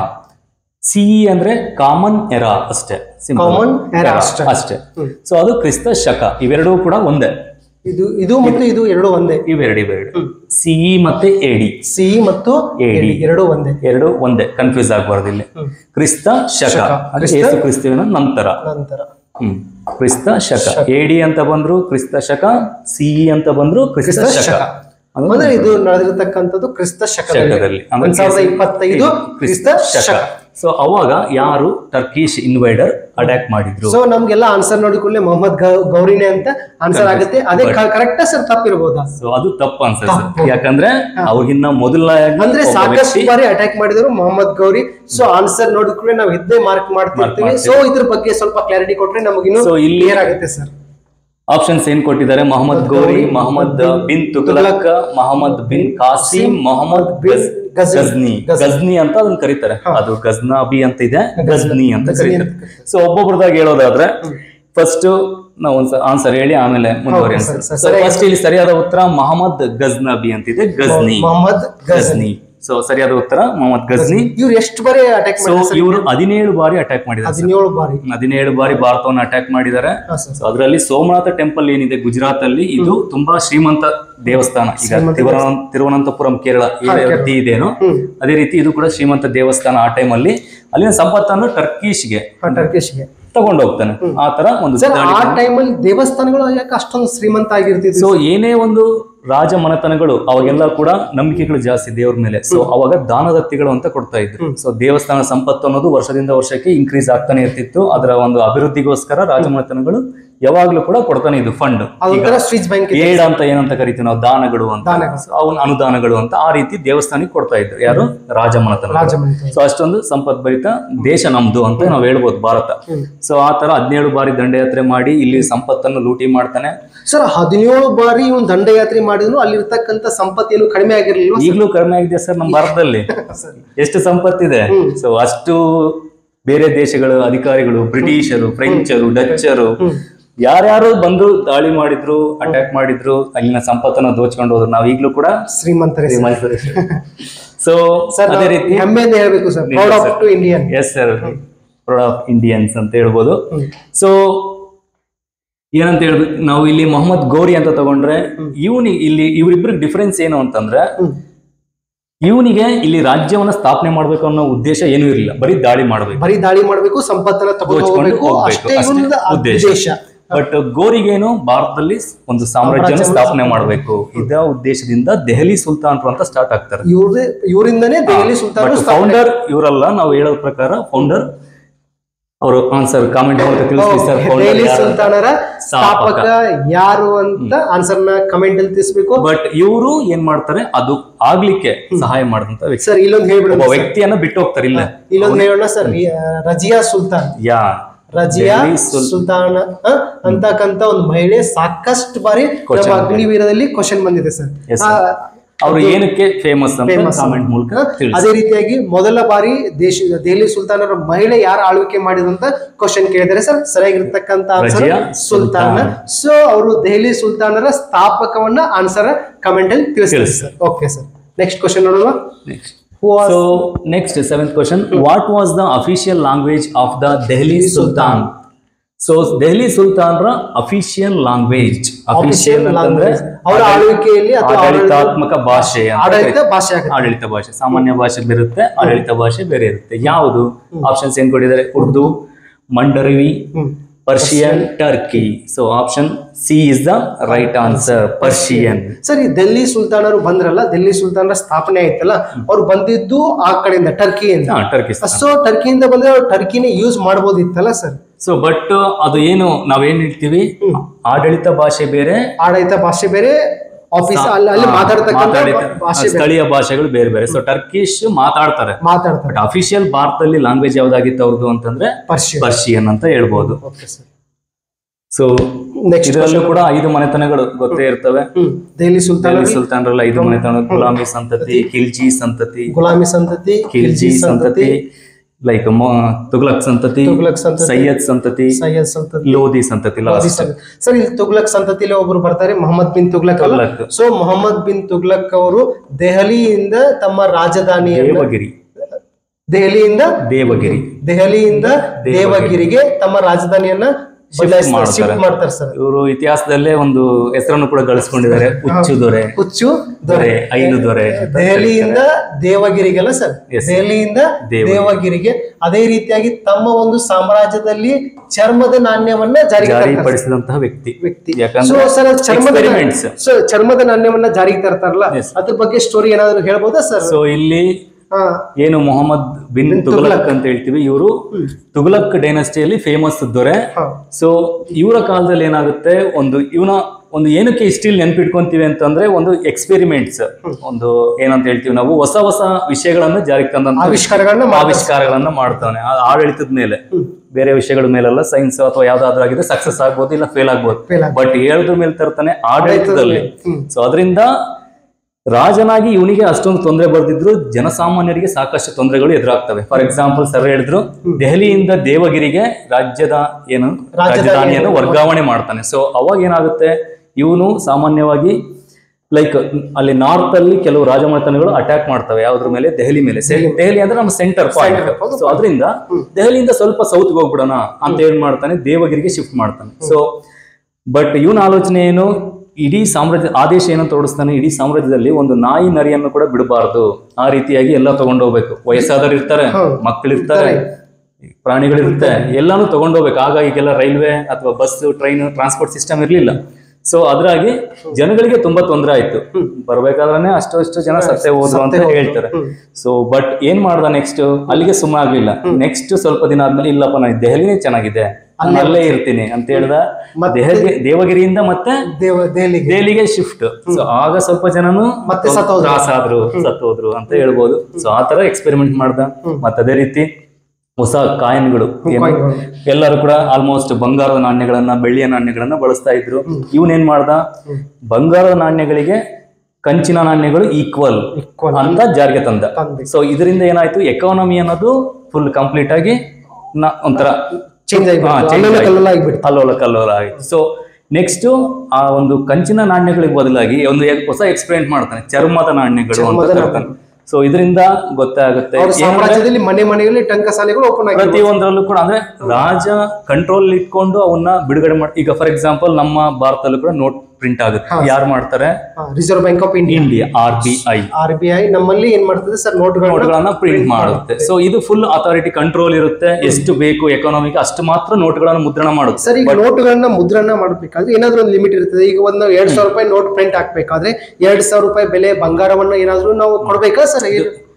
ಸಿಇ ಅಂದ್ರೆ ಕಾಮನ್ ಎರಾ ಅಷ್ಟೇ Simple. Common era ಅಷ್ಟೇ. ಅಷ್ಟೇ ಸೊ ಅದು ಕ್ರಿಸ್ತ ಶಕ ಇವೆರಡೂ ಕೂಡ ಒಂದೇ ಇದು ಇದು ಮತ್ತು ಇದು ಎರಡು ಒಂದೇ ಇವೆರಡು ಇವೆರಡು ಸಿಇ ಮತ್ತೆ ಎಡಿ ಸಿ ಮತ್ತು AD. ಎರಡು ಒಂದೇ ಎರಡು ಒಂದೇ ಕನ್ಫ್ಯೂಸ್ ಆಗಬಾರ್ದು ಇಲ್ಲಿ ಕ್ರಿಸ್ತ ಶಕ ಶಕ. ಅಂದ್ರೆ ಯೇಸು ಕ್ರಿಸ್ತುವಿನ ನಂತರ ನಂತರ ಹ್ಮ್ ಕ್ರಿಸ್ತ ಶಕ ಎಡಿ ಅಂತ ಬಂದ್ರು ಕ್ರಿಸ್ತ ಶಕ ಸಿಇ ಅಂತ ಬಂದ್ರು ಕ್ರಿಸ್ತ ಕ್ರಿಸ್ತ ಶಕ ಶಕ. ಅದು ಅಂದ್ರೆ ಇದು ನಡೆದಿರತಕ್ಕಂಥದ್ದು ಕ್ರಿಸ್ತ ಶಕದಲ್ಲಿ ಶಕದಲ್ಲಿ ಅಂದ್ರೆ ಒಂದ್ ಸಾವಿರದ ಇಪ್ಪತ್ತೈದು ಕ್ರಿಸ್ತ ಶಕ ಸೊ ಅವಾಗ ಯಾರು ಟರ್ಕಿಶ್ ಇನ್ವೈಡರ್ ಅಟ್ಯಾಕ್ ಮಾಡಿದ್ರು ಸೊ ನಮ್ಗೆಲ್ಲ ಆನ್ಸರ್ ನೋಡಿಕೊಳ್ಳಿ ಮೊಹಮ್ಮದ್ ಗೌ- ಗೌರಿನೇ ಅಂತ ಆನ್ಸರ್ ಆಗುತ್ತೆ ಅದೇ ಕರೆಕ್ಟ್ ಸರ್ ತಪ್ಪಿರ್ಬೋದಾ ಸೊ ಅದು ತಪ್ಪು ಅನ್ಸುತ್ತೆ ಯಾಕಂದ್ರೆ ಅವ್ರಿಗಿನ್ನ ಮೊದಲ ಅಂದ್ರೆ ಸಾಕಷ್ಟು ಬಾರಿ ಅಟ್ಯಾಕ್ ಮಾಡಿದ್ರು ಮೊಹಮ್ಮದ್ ಗೌರಿ ಸೊ ಆನ್ಸರ್ ನೋಡಿಕೊಳ್ಳಿ ನಾವು ಇದ್ದೇ ಮಾರ್ಕ್ ಮಾಡ್ತಿರ್ತೀವಿ ಸೊ ಇದ್ರ ಬಗ್ಗೆ ಸ್ವಲ್ಪ ಕ್ಲಾರಿಟಿ ಕೊಟ್ರೆ ನಮಗಿನ್ನೂ So, ಇಲ್ಲಿ- ಕ್ಲಿಯರ್ ಆಗುತ್ತೆ ಸರ್ ಆಪ್ಷನ್ಸ್ ಏನ್ ಕೊಟ್ಟಿದ್ದಾರೆ ಮೊಹಮ್ಮದ್ ಗೌರಿ ಮೊಹಮ್ಮದ್ ಬಿನ್ ತುಗ್ಲಕ್ ಮೊಹಮ್ಮದ್ ಬಿನ್ ಕಾಸಿಂ ಮೊಹಮ್ಮದ್ ಗಜ್- ಗಜ್ನಿ. ಗಜ್ನಿ ಗಜ್ನಿ ಅಂತ ಅದನ್ನ ಕರೀತಾರೆ ಅದು ಗಜ್ನಾಬಿ ಅಂತ ಇದೆ ಗಜ್ನಿ ಅಂತ ಕರೀತಾರೆ ಸೊ ಒಬ್ಬೊಬ್ರದಾಗ ಹೇಳೋದಾದ್ರೆ ಫಸ್ಟ್ ನಾವು ಒಂದ್ ಆನ್ಸರ್ ಹೇಳಿ ಆಮೇಲೆ ಮುಂದುವರಿ ಸರಿ, ಸರಿ, ಫಸ್ಟ್ ಇಲ್ಲಿ ಸರಿಯಾದ ಉತ್ತರ ಮೊಹಮ್ಮದ್ ಗಜ್ನಬಿ ಅಂತಿದೆ ಗಜ್ನಿ ಮೊಹಮ್ಮದ್ ಗಜ್ನಿ ಗಜ್ನಿ ಸೊ ಸರಿಯಾದ ಉತ್ತರ ಮೊಹಮ್ಮದ್ ಗಜ್ನಿ ಇವ್ರು ಎಷ್ಟು ಬಾರಿ ಅಟ್ಯಾಕ್ ಸೊ ಮಾಡಿದ್ರು ಇವರು ಹದಿನೇಳು ಬಾರಿ ಅಟ್ಯಾಕ್ ಮಾಡಿದ್ದಾರೆ ಹದಿನೇಳು ಬಾರಿ ಹದಿನೇಳು ಬಾರಿ ಭಾರತವನ್ನು ಅಟ್ಯಾಕ್ ಮಾಡಿದ್ದಾರೆ ಹಾ, ಸರ್. ಸೊ ಅದರಲ್ಲಿ ಸೋಮನಾಥ ಟೆಂಪಲ್ ಏನಿದೆ ಗುಜರಾತ್ ಅಲ್ಲಿ ಇದು ತುಂಬಾ ಶ್ರೀಮಂತ ದೇವಸ್ಥಾನ ಈಗ ತಿರುವನ- ತಿರುವನಂತಪುರಂ ಕೇರಳ ಯಾವ ರೀತಿ ಇದೇನೋ ಅದೇ ರೀತಿ ಇದು ಕೂಡ ಶ್ರೀಮಂತ ದೇವಸ್ಥಾನ ಆ time ಅಲ್ಲಿ ಅಲ್ಲಿನ ಸಂಪತ್ತನ್ನು ಟರ್ಕಿಶ್ಗೆ ಟರ್ಕಿಶ್ಗೆ ತಗೊಂಡು ಹೋಗ್ತಾನೆ ಆ ತರ ಒಂದು ಸರ್ ಆ ಟೈಮಲ್ಲಿ ದೇವಸ್ಥಾನಗಳು ಯಾಕೆ ಅಷ್ಟೊಂದು ಶ್ರೀಮಂತ ಆಗಿರ್ತಿದ್ವಿ ಸೊ ಏನೇ ಒಂದು ರಾಜ ಮನೆತನಗಳು ಅವಾಗೆಲ್ಲ ಕೂಡ ನಂಬಿಕೆಗಳು ಜಾಸ್ತಿ ದೇವ್ರ ಮೇಲೆ ಸೊ ಅವಾಗ ದಾನದತ್ತಿಗಳು ಅಂತ ಕೊಡ್ತಾ ಇದ್ರು ಸೊ ದೇವಸ್ಥಾನ ಸಂಪತ್ತು ಅನ್ನೋದು ವರ್ಷದಿಂದ ವರ್ಷಕ್ಕೆ ಇನ್ಕ್ರೀಸ್ ಆಗ್ತಾನೆ ಇರ್ತಿತ್ತು ಅದರ ಒಂದು ಅಭಿವೃದ್ಧಿಗೋಸ್ಕರ ರಾಜಮನೆತನಗಳು ಯಾವಾಗ್ಲೂ ಕೂಡ ಕೊಡ್ತಾನೆ ಇದು ಫಂಡ್ ಅದೊಂಥರ ಸ್ವಿಚ್ ಬ್ಯಾಂಕ್ ಏಡ್ ಅಂತ ಏನಂತ ಕರಿತೀವಿ ನಾವು ದಾನಗಳು ಅಂತ So, ಅವನ್ ಅನುದಾನಗಳು ಅಂತ ಆ ರೀತಿ ದೇವಸ್ಥಾನಕ್ಕೆ ಕೊಡ್ತಾ ಇದ್ರು ಯಾರು ರಾಜಮನೆತನ ರಾಜಮನೆತನ. ಸೊ ಅಷ್ಟೊಂದು ಸಂಪದ್ಭರಿತ ದೇಶ ನಮ್ದು ಅಂತ ನಾವು ಹೇಳ್ಬೋದು ಭಾರತ ಸೊ ಆ ತರ ಹದಿನೇಳು ಬಾರಿ ದಂಡಯಾತ್ರೆ ಮಾಡಿ ಇಲ್ಲಿ ಸಂಪತ್ತನ್ನು ಲೂಟಿ ಮಾಡ್ತಾನೆ ಸರ್ ಹದಿನೇಳು ಬಾರಿ ಒಂದು ದಂಡಯಾತ್ರೆ ಮಾಡಿದ್ರು ಅಲ್ಲಿರ್ತಕ್ಕಂಥ ಸಂಪತ್ತೇನು ಕಡಿಮೆ ಆಗಿರ್ಲಿಲ್ವಾ ಈಗಲೂ ಕಡಿಮೆ ಆಗಿದೆ ಸರ್ ನಮ್ಮ ಭಾರತದಲ್ಲಿ ಎಷ್ಟು ಸಂಪತ್ತಿದೆ ಸೊ ಅಷ್ಟು ಬೇರೆ ದೇಶಗಳ ಅಧಿಕಾರಿಗಳು ಬ್ರಿಟಿಷರು ಫ್ರೆಂಚರು ಡಚ್ಚರು ಯಾರ್ಯಾರು ಬಂದು ದಾಳಿ ಮಾಡಿದ್ರು ಅಟ್ಯಾಕ್ ಮಾಡಿದ್ರು ಅಲ್ಲಿನ ಸಂಪತ್ತನ್ನ ದೋಚ್ಕೊಂಡು ಹೋದ್ರು ನಾವು ಈಗಲೂ ಕೂಡ ಶ್ರೀಮಂತರೇ ಸೊ ಸರ್ ಅದೇ ರೀತಿ ಹೆಮ್ಮೆಯಿಂದ ಹೇಳ್ಬೇಕು sir proud of to Indian yes sir proud of Indians ಅಂತ ಹೇಳ್ಬೋದು ಸೊ ಏನಂತ ಹೇಳ್ಬೇಕು ನಾವು ಇಲ್ಲಿ ಮೊಹಮ್ಮದ್ ಗೌರಿ ಅಂತ ತಗೊಂಡ್ರೆ ಇವನಿ ಇಲ್ಲಿ ಇವರಿಬ್ಬರಿಗೆ ಡಿಫರೆನ್ಸ್ ಏನು ಅಂತಂದ್ರೆ ಇವನಿಗೆ ಇಲ್ಲಿ ರಾಜ್ಯವನ್ನ ಸ್ಥಾಪನೆ ಮಾಡ್ಬೇಕು ಅನ್ನೋ ಉದ್ದೇಶ ಏನೂ ಇರಲಿಲ್ಲ ಬರೀ ದಾಳಿ ಮಾಡ್ಬೇಕು ಬರೀ ದಾಳಿ ಮಾಡ್ಬೇಕು ಸಂಪತ್ತನ್ನ ತಗೊಂಡು ದೋಚ್ಕೊಂಡು ಹೋಗ್ಬೇಕು ಹೋಗ್ಬೇಕು ಅಷ್ಟೇ ಅಷ್ಟೇ ಇವನದ ಉದ್ದೇಶ ಉದ್ದೇಶ ಬಟ್ ಗೋರಿಗೇನು ಭಾರತದಲ್ಲಿ ಒಂದು ಸಾಮ್ರಾಜ್ಯನ ಸ್ಥಾಪನೆ ಮಾಡಬೇಕು ಇದ ಉದ್ದೇಶದಿಂದ ದೆಹಲಿ ಸುಲ್ತಾನ್ರು ಅಂತ ಸ್ಟಾರ್ಟ್ ಆಗ್ತಾರೆ ಇವ್ರದೇ ಇವರಿಂದನೇ ದೆಹಲಿ ಸುಲ್ತಾನ ಬಟ್ ಫೌಂಡರ್ ಇವರಲ್ಲ ನಾವು ಹೇಳೋ ಪ್ರಕಾರ ಫೌಂಡರ್ ಅವರು ಆನ್ಸರ್ ಕಾಮೆಂಟ್ ಮೂಲಕ ತಿಳಿಸಿ ಸರ್ ದೆಹಲಿ ಸುಲ್ತಾನರ ಸ್ಥಾಪಕ ಯಾರು ಅಂತ ಆನ್ಸರ್ ನ ಕಮೆಂಟ್ ಅಲ್ಲಿ ತಿಳಿಸ್ಬೇಕು ಬಟ್ ಇವರು ಏನ್ ಮಾಡ್ತಾರೆ ಅದು ಆಗ್ಲಿಕ್ಕೆ ಸಹಾಯ ಮಾಡಿದಂತ ವ್ಯಕ್ತಿ ಸರ್ ಇಲ್ಲೊಂದು ಹೇಳ್ಬಿಡೋಣ ಒಬ್ಬ ವ್ಯಕ್ತಿಯನ್ನ ಬಿಟ್ಟು ಹೋಗ್ತಾರೆ ಇಲ್ಲ ಇಲ್ಲೊಂದು ಹೇಳೋಣ ಸರ್ ರಜಿಯಾ ಸುಲ್ತಾನ್ ಯಾ ರಜಿಯಾ ದೆಹಲಿ ಸುಲ್- ಸುಲ್ತಾನ ಆ, ಅಂತಕ್ಕಂತ ಒಂದು ಮಹಿಳೆ ಸಾಕಷ್ಟು ಬಾರಿ ನಮ್ಮ ಅಗ್ನಿವೀರದಲ್ಲಿ ಕ್ವಶನ್ ಬಂದಿದೆ ಸರ್ Yes, ಆ, ಅವರು ಏನಕ್ಕೆ ಫೇಮಸ್ ಅಂತ Famous. ಕಾಮೆಂಟ್ ಮೂಲಕ ತಿಳಿಸಿ ಅದೇ ರೀತಿಯಾಗಿ ಮೊದಲ ಬಾರಿ ದೇಶ ದೆಹಲಿ ಸುಲ್ತಾನರ ಮಹಿಳೆ ಯಾರು ಆಳ್ವಿಕೆ ಮಾಡಿದಂತ ಕ್ವಶನ್ ಕೇಳಿದರೆ ಸರ್ ಸರಿಯಾಗಿರ್ತಕ್ಕಂತ ಆನ್ಸರ್ ರಜಿಯಾ ಸುಲ್ತಾನ ಸೊ ಅವರು ದೆಹಲಿ ಸುಲ್ತಾನರ ಸ್ಥಾಪಕವನ್ನ ಆನ್ಸರ್ ಕಮೆಂಟ್ ಅಲ್ಲಿ ತಿಳಿಸ್ತಾರೆ ತಿಳಿಸಿ. Sir okay sir next question ನೋಡುವ next so next seventh question what was the official language of the Delhi sultan so Delhi ಸುಲ್ತಾನ್ರ ಅಫಿಷಿಯಲ್ ಲ್ಯಾಂಗ್ವೇಜ್ ಅಫಿಷಿಯಲ್ ಅಂತಂದ್ರೆ ಅವರ ಆಳ್ವಿಕೆಯಲ್ಲಿ ಅಥವಾ ಆಡಳಿತಾತ್ಮಕ ಭಾಷೆ ಅಂತ ಆಡಳಿತ ಭಾಷೆ ಆಗುತ್ತೆ ಆಡಳಿತ ಭಾಷೆ ಸಾಮಾನ್ಯ ಭಾಷೆ ಬೇರೆ ಇರುತ್ತೆ ಆಡಳಿತ ಭಾಷೆ ಬೇರೆ ಇರುತ್ತೆ ಯಾವುದು ಆಪ್ಷನ್ಸ್ ಏನ್ ಕೊಟ್ಟಿದ್ದಾರೆ ಉರ್ದು ಮಂಡರವಿ hmm. Persian Turkey so option C is the right answer Persian sir ಈ ಡೆಲ್ಲಿ ಸುಲ್ತಾನರು ಬಂದ್ರಲ್ಲ ಡೆಲ್ಲಿ ಸುಲ್ತಾನರ ಸ್ಥಾಪನೆ ಆಯ್ತಲ್ಲ ಅವ್ರು ಬಂದಿದ್ದು ಆ ಕಡೆಯಿಂದ ಟರ್ಕಿಯಿಂದ ಹಾ ಟರ್ಕಿ ಸೊ ಟರ್ಕಿಯಿಂದ ಬಂದ್ರೆ ಅವ್ರು ಟರ್ಕಿನೇ ಯೂಸ್ ಮಾಡ್ಬೋದಿತ್ತಲ್ಲ ಸರ್ ಸೊ ಬಟ್ ಅದು ಏನು ನಾವೇನ್ ಹೇಳ್ತೀವಿ ಆಡಳಿತ ಭಾಷೆ ಬೇರೆ ಆಡಳಿತ ಭಾಷೆ ಬೇರೆ ಆಫೀಸ್ ಅಲ್ಲಿ ಅಲ್ಲಿ ಹಾ, ಮಾತಾಡ್ತಕ್ಕಂಥ ಮಾತಾಡಿದ- ಭಾಷೆ ಬೇರೆ ಸ್ಥಳೀಯ ಭಾಷೆಗಳು ಬೇರೆ ಬೇರೆ ಸೊ ಟರ್ಕಿಶ್ ಮಾತಾಡ್ತಾರೆ ಮಾತಾಡ್ತಾರೆ ಬಟ್ ಅಫಿಷಿಯಲ್ ಭಾರತದಲ್ಲಿ ಲ್ಯಾಂಗ್ವೇಜ್ ಯಾವ್ದಾಗಿತ್ತು ಅವ್ರದ್ದು ಅಂತಂದ್ರೆ ಪರ್ಷಿಯನ್ ಪರ್ಷಿಯನ್ ಅಂತ ಹೇಳ್ಬೋದು ಓಕೆ ಸರ್ ಸೊ ನೆಕ್ಸ್ಟ್ ಇದರಲ್ಲೂ ಕೂಡ ಐದು ಮನೆತನಗಳು ಗೊತ್ತೇ ಇರ್ತವೆ ಹ್ಮ್ ದೆಹಲಿ ಸುಲ್ತಾನ ದೆಹಲಿ ಸುಲ್ತಾನರಲ್ಲಿ ಐದು ಮನೆತನ ಗುಲಾಮಿ ಸಂತತಿ ಖಿಲ್ಜಿ ಸಂತತಿ ಗುಲಾಮಿ ಸಂತತಿ ಖಿಲ್ಜಿ ಸಂತತಿ ಲೈಕ್ ತುಗ್ಲಕ್ ಸಂತತಿ ತುಗ್ಲಕ್ ಸಂತತಿ ಸೈಯದ್ ಸಂತತಿ ಸೈಯದ್ ಸಂತತಿ ಲೋಧಿ ಸಂತತಿ ಲಾಸ್ಟ್ ಸರ್ ಇಲ್ಲಿ ತುಗ್ಲಕ್ ಸಂತತಿಲಿ ಒಬ್ರು ಬರ್ತಾರೆ ಮೊಹಮ್ಮದ್ ಬಿನ್ ತುಗ್ಲಕ್ ಅಲ್ಲ ತುಗ್ಲಕ್. ಸೊ ಮೊಹಮ್ಮದ್ ಬಿನ್ ತುಗ್ಲಕ್ ಅವರು ದೆಹಲಿಯಿಂದ ತಮ್ಮ ರಾಜಧಾನಿಯನ್ನು ದೇವಗಿರಿ ದೆಹಲಿಯಿಂದ ದೇವಗಿರಿ ದೆಹಲಿಯಿಂದ ದೇವಗಿರಿಗೆ ತಮ್ಮ ರಾಜಧಾನಿಯನ್ನ ಬದಲಾಯಿಸ್ತಾರೆ ಮಾಡ್ತಾರೆ. ಶಿಫ್ಟ್ ಮಾಡ್ತಾರೆ ಸರ್ ಇವರು ಇತಿಹಾಸದಲ್ಲೇ ಒಂದು ಹೆಸರನ್ನು ಕೂಡ ಗಳಿಸ್ಕೊಂಡಿದ್ದಾರೆ ಹುಚ್ಚು ದೊರೆ ಹುಚ್ಚು ದೊರೆ ಐನು ದೊರೆ ದೆಹಲಿಯಿಂದ ದೇವಗಿರಿಗೆಲ್ಲ ಸರ್ Yes. ದೆಹಲಿಯಿಂದ ದೇವಗಿರಿ. ದೇವಗಿರಿಗೆ ಅದೇ ರೀತಿಯಾಗಿ ತಮ್ಮ ಒಂದು ಸಾಮ್ರಾಜ್ಯದಲ್ಲಿ ಚರ್ಮದ ನಾಣ್ಯವನ್ನ ಜಾರಿಗೆ ತರ್ತಾರೆ ಜಾರಿಪಡಿಸಿದಂತಹ ವ್ಯಕ್ತಿ ವ್ಯಕ್ತಿ ಯಾಕಂದ್ರೆ ಸೊ ಸರ್ ಚರ್ಮದ experiments. ಸೊ ಚರ್ಮದ ನಾಣ್ಯವನ್ನ ಜಾರಿಗೆ ತರ್ತಾರಲ್ಲ Yes. ಅದ್ರ ಬಗ್ಗೆ ಸ್ಟೋರಿ ಏನಾದ್ರು ಹೇಳ್ಬೋದಾ ಸರ್ ಸೊ ಇಲ್ಲಿ ಹಾ ಏನು ಮೊಹಮ್ಮದ್ ಬಿನ್ ತುಘಲಕ್ ಅಂತ ಹೇಳ್ತೀವಿ ಇವರು ತುಘಲಕ್ ಡೈನಸ್ಟಿಯಲ್ಲಿ ಫೇಮಸ್ ದೊರೆ ಹಾ ಸೊ ಇವರ ಕಾಲದಲ್ಲಿ ಏನಾಗುತ್ತೆ ಒಂದು ಇವನ ಒಂದು ಏನಕ್ಕೆ ಸ್ಟಿಲ್ ನೆನ್ಪಿಟ್ಕೊಂತೀವಿ ಅಂತಂದ್ರೆ ಒಂದು ಎಕ್ಸ್ಪೆರಿಮೆಂಟ್ಸ್ ಒಂದು ಏನಂತ ಹೇಳ್ತೀವಿ ನಾವು ಹೊಸ ಹೊಸ ವಿಷಯಗಳನ್ನ ಜಾರಿಗೆ ತಂದಂತ ಆವಿಷ್ಕಾರಗಳನ್ನ ಮಾಡ್ತಾರೆ. ಆವಿಷ್ಕಾರಗಳನ್ನ ಮಾಡ್ತಾನೆ ಆ ಆಡಳಿತದ ಮೇಲೆ ಬೇರೆ ವಿಷಯಗಳ ಮೇಲೆಲ್ಲ ಸೈನ್ಸ್ ಅಥವಾ ಯಾವ್ದಾದ್ರು ಆಗಿದೆ ಸಕ್ಸಸ್ ಆಗ್ಬೋದು ಇಲ್ಲ ಫೇಲ್ ಆಗ್ಬೋದು Fail ಆಗ್ಬೋದು. ಬಟ್ ಹೇಳದ್ರ ಮೇಲೆ ತರ್ತಾನೆ ಆಡಳಿತದಲ್ಲಿ ಹ್ಮ್. ಸೊ ಅದರಿಂದ ರಾಜನಾಗಿ ಇವನಿಗೆ ಅಷ್ಟೊಂದು ತೊಂದರೆ ಬರ್ದಿದ್ರು ಜನಸಾಮಾನ್ಯರಿಗೆ ಸಾಕಷ್ಟು ತೊಂದರೆಗಳು ಎದುರಾಗ್ತವೆ ಫಾರ್ ಎಕ್ಸಾಂಪಲ್ ಸರ್ ಹೇಳಿದ್ರು ದೆಹಲಿಯಿಂದ ದೇವಗಿರಿಗೆ ರಾಜ್ಯದ ಏನು ರಾಜಧಾನಿಯನ್ನು ವರ್ಗಾವಣೆ ಮಾಡ್ತಾನೆ ಸೊ ಅವಾಗ ಏನಾಗುತ್ತೆ ಇವನು ಸಾಮಾನ್ಯವಾಗಿ ಲೈಕ್ ಅಲ್ಲಿ ನಾರ್ತ್ ಅಲ್ಲಿ ಕೆಲವು ರಾಜಮನೆತನಗಳು ಅಟ್ಯಾಕ್ ಮಾಡ್ತವೆ ಯಾವ್ದ್ರ ಮೇಲೆ ದೆಹಲಿ ಮೇಲೆ ಸೆ- ದೆಹಲಿ ಅಂದ್ರೆ ನಮ್ಮ ಸೆಂಟರ್ ಪಾಯಿಂಟ್ ಸೊ ಅದರಿಂದ ದೆಹಲಿಯಿಂದ ಸ್ವಲ್ಪ ಸೌತ್ ಹೋಗ್ಬಿಡೋಣ ಅಂತ ಏನ್ ಮಾಡ್ತಾನೆ ದೇವಗಿರಿಗೆ ಶಿಫ್ಟ್ ಮಾಡ್ತಾನೆ ಸೊ ಬಟ್ ಇವನ ಆಲೋಚನೆ ಏನು ಇಡೀ ಸಾಮ್ರಾಜ್ಯ ಆದೇಶ ಏನಂತ ಹೊರಡಿಸ್ತಾನೆ ಇಡೀ ಸಾಮ್ರಾಜ್ಯದಲ್ಲಿ ಒಂದು ನಾಯಿ ನರಿಯನ್ನು ಕೂಡ ಬಿಡಬಾರ್ದು ಆ ರೀತಿಯಾಗಿ ಎಲ್ಲ ತಗೊಂಡೋಗ್ಬೇಕು ವಯಸ್ಸಾದವ್ರು ಇರ್ತಾರೆ ಮಕ್ಕಳಿರ್ತಾರೆ ಪ್ರಾಣಿಗಳಿರುತ್ತೆ ಎಲ್ಲಾನು ತಗೊಂಡೋಗ್ಬೇಕು ಆಗ ಈಗೆಲ್ಲ ರೈಲ್ವೆ ಅಥವಾ ಬಸ್ ಟ್ರೈನ್ ಟ್ರಾನ್ಸ್ಪೋರ್ಟ್ ಸಿಸ್ಟಮ್ ಇರ್ಲಿಲ್ಲ ಸೊ ಅದ್ರಾಗಿ ಜನಗಳಿಗೆ ತುಂಬಾ ತೊಂದರೆ ಆಯ್ತು ಬರ್ಬೇಕಾದ್ರೆ ಅಷ್ಟು ಅಷ್ಟು ಜನ ಸತ್ತೇ ಹೋದ್ರು ಅಂತ ಹೇಳ್ತಾರೆ ಸೊ ಬಟ್ ಏನ್ ಮಾಡ್ದ ನೆಕ್ಸ್ಟ್ ಅಲ್ಲಿಗೆ ಸುಮ್ಮ ಆಗ್ಲಿಲ್ಲ ನೆಕ್ಸ್ಟ್ ಸ್ವಲ್ಪ ದಿನ ಆದ್ಮೇಲೆ ಇಲ್ಲಪ್ಪ ನಾನು ದೆಹಲಿನೇ ಚೆನ್ನಾಗಿದೆ ನಾನು ಅಲ್ಲೇ ಇರ್ತೀನಿ ಅಂತ ಹೇಳ್ದ ದೆಹಲಿ ದೇವಗಿರಿಯಿಂದ ಮತ್ತೆ ದೇವ ದೆಹಲಿಗೆ ದೆಹಲಿಗೆ ಶಿಫ್ಟ್ ಸೊ ಆಗ ಸ್ವಲ್ಪ ಜನನು ಮತ್ತೆ ಸತ್ತೋದ್ರು. ತ್ರಾಸ ಆದ್ರು ಸತ್ತೋದ್ರು ಅಂತ ಹೇಳ್ಬೋದು ಸೊ ಆ ತರ ಎಕ್ಸ್ಪೆರಿಮೆಂಟ್ ಮಾಡ್ದ ಮತ್ತೆ ಅದೇ ರೀತಿ ಹೊಸ ಕಾಯಿನ್ಗಳು ಏನು ಕಾಯಿನ್ಗಳು. ಎಲ್ಲರೂ ಕೂಡ ಆಲ್ಮೋಸ್ಟ್ ಬಂಗಾರದ ನಾಣ್ಯಗಳನ್ನ ಬೆಳ್ಳಿಯ ನಾಣ್ಯಗಳನ್ನ ಬಳಸ್ತಾ ಇದ್ರು ಇವನೇನ್ ಮಾಡ್ದ ಬಂಗಾರದ ನಾಣ್ಯಗಳಿಗೆ ಕಂಚಿನ ನಾಣ್ಯಗಳು ಈಕ್ವಲ್ Equal. ಅಂತ ಜಾರಿಗೆ ತಂದ ತಂದೆ. ಸೊ ಇದರಿಂದ ಏನಾಯ್ತು ಎಕಾನಮಿ ಅನ್ನೋದು ಫುಲ್ ಕಂಪ್ಲೀಟ್ ಆಗಿ ನ- ಒಂಥರ ಚೇಂಜ್ ಹಾ, ಆಗಿಬಿಟ್ಟು change ಅಲ್ಲೋಲ ಆಯ್ತು. ಕಲ್ಲೋಲ ಆಗಿಬಿಡ್ತು ಅಲ್ಲೋಲ ಕಲ್ಲೋಲ ಆಯ್ತು ಸೊ ನೆಕ್ಸ್ಟ್ ಆ ಒಂದು ಕಂಚಿನ ನಾಣ್ಯಗಳಿಗೆ ಬದಲಾಗಿ ಒಂದು ಎ- ಹೊಸ ಎಕ್ಸ್ಪೆರಿಮೆಂಟ್ ಮಾಡ್ತಾನೆ ಚರ್ಮದ ನಾಣ್ಯಗಳು ಅಂತ ಚರ್ಮದ ತರ್ತಾನೆ ಸೊ ಇದರಿಂದ ಗೊತ್ತಾಗುತ್ತೆ ಅವ್ರ ಏನಂದ್ರೆ ಸಾಮ್ರಾಜ್ಯದಲ್ಲಿ ಮನೆ ಮನೆಗಳಲ್ಲಿ ಟಂಕಸಾಲೆಗಳು ಓಪನ್ ಆಗಿ ಪ್ರತಿಯೊಂದರಲ್ಲೂ ಕೂಡ ಅಂದ್ರೆ ರಾಜ ಕಂಟ್ರೋಲ್ ಇಟ್ಕೊಂಡು ಅವನ್ನ ಬಿಡುಗಡೆ ಮಾಡಿ ಈಗ ಫಾರ್ ಎಕ್ಸಾಂಪಲ್ ನಮ್ಮ ಭಾರತದಲ್ಲೂ ಕೂಡ ನೋಟ್ ಪ್ರಿಂಟ್ ಆಗುತ್ತೆ ಯಾರು ಮಾಡ್ತಾರೆ reserve bank of India India R B I R B I ನಮ್ಮಲ್ಲಿ ಏನ್ ಮಾಡ್ತದೆ ಸರ್ ನೋಟ್ಗಳನ್ನ ನೋಟ್ಗಳನ್ನ ಪ್ರಿಂಟ್ ಮಾಡುತ್ತೆ ಸೊ ಇದು ಫುಲ್ ಅಥಾರಿಟಿ ಕಂಟ್ರೋಲ್ ಇರುತ್ತೆ ಎಷ್ಟು ಬೇಕು ಎಕಾನಮಿಗೆ ಅಷ್ಟು ಮಾತ್ರ ನೋಟ್ಗಳನ್ನ ಮುದ್ರಣ ಮಾಡುತ್ತೆ ಸರ್ ಈಗ ನೋಟುಗಳನ್ನ ಮುದ್ರಣ ಮಾಡಬೇಕಾದ್ರೆ ಏನಾದ್ರೂ ಒಂದು ಲಿಮಿಟ್ ಇರ್ತದೆ ಈಗ ಒಂದು ಎರಡ್ ಸಾವಿರ ರೂಪಾಯಿ ನೋಟ್ ಪ್ರಿಂಟ್ ಹಾಕ್ಬೇಕಾದ್ರೆ ಎರಡ್ ಸಾವಿರ ರೂಪಾಯಿ ಬೆಲೆ ಬಂಗಾರವನ್ನ ಏನಾದ್ರೂ ನಾವು ಕೊಡ್ಬೇಕಾ ಸರ್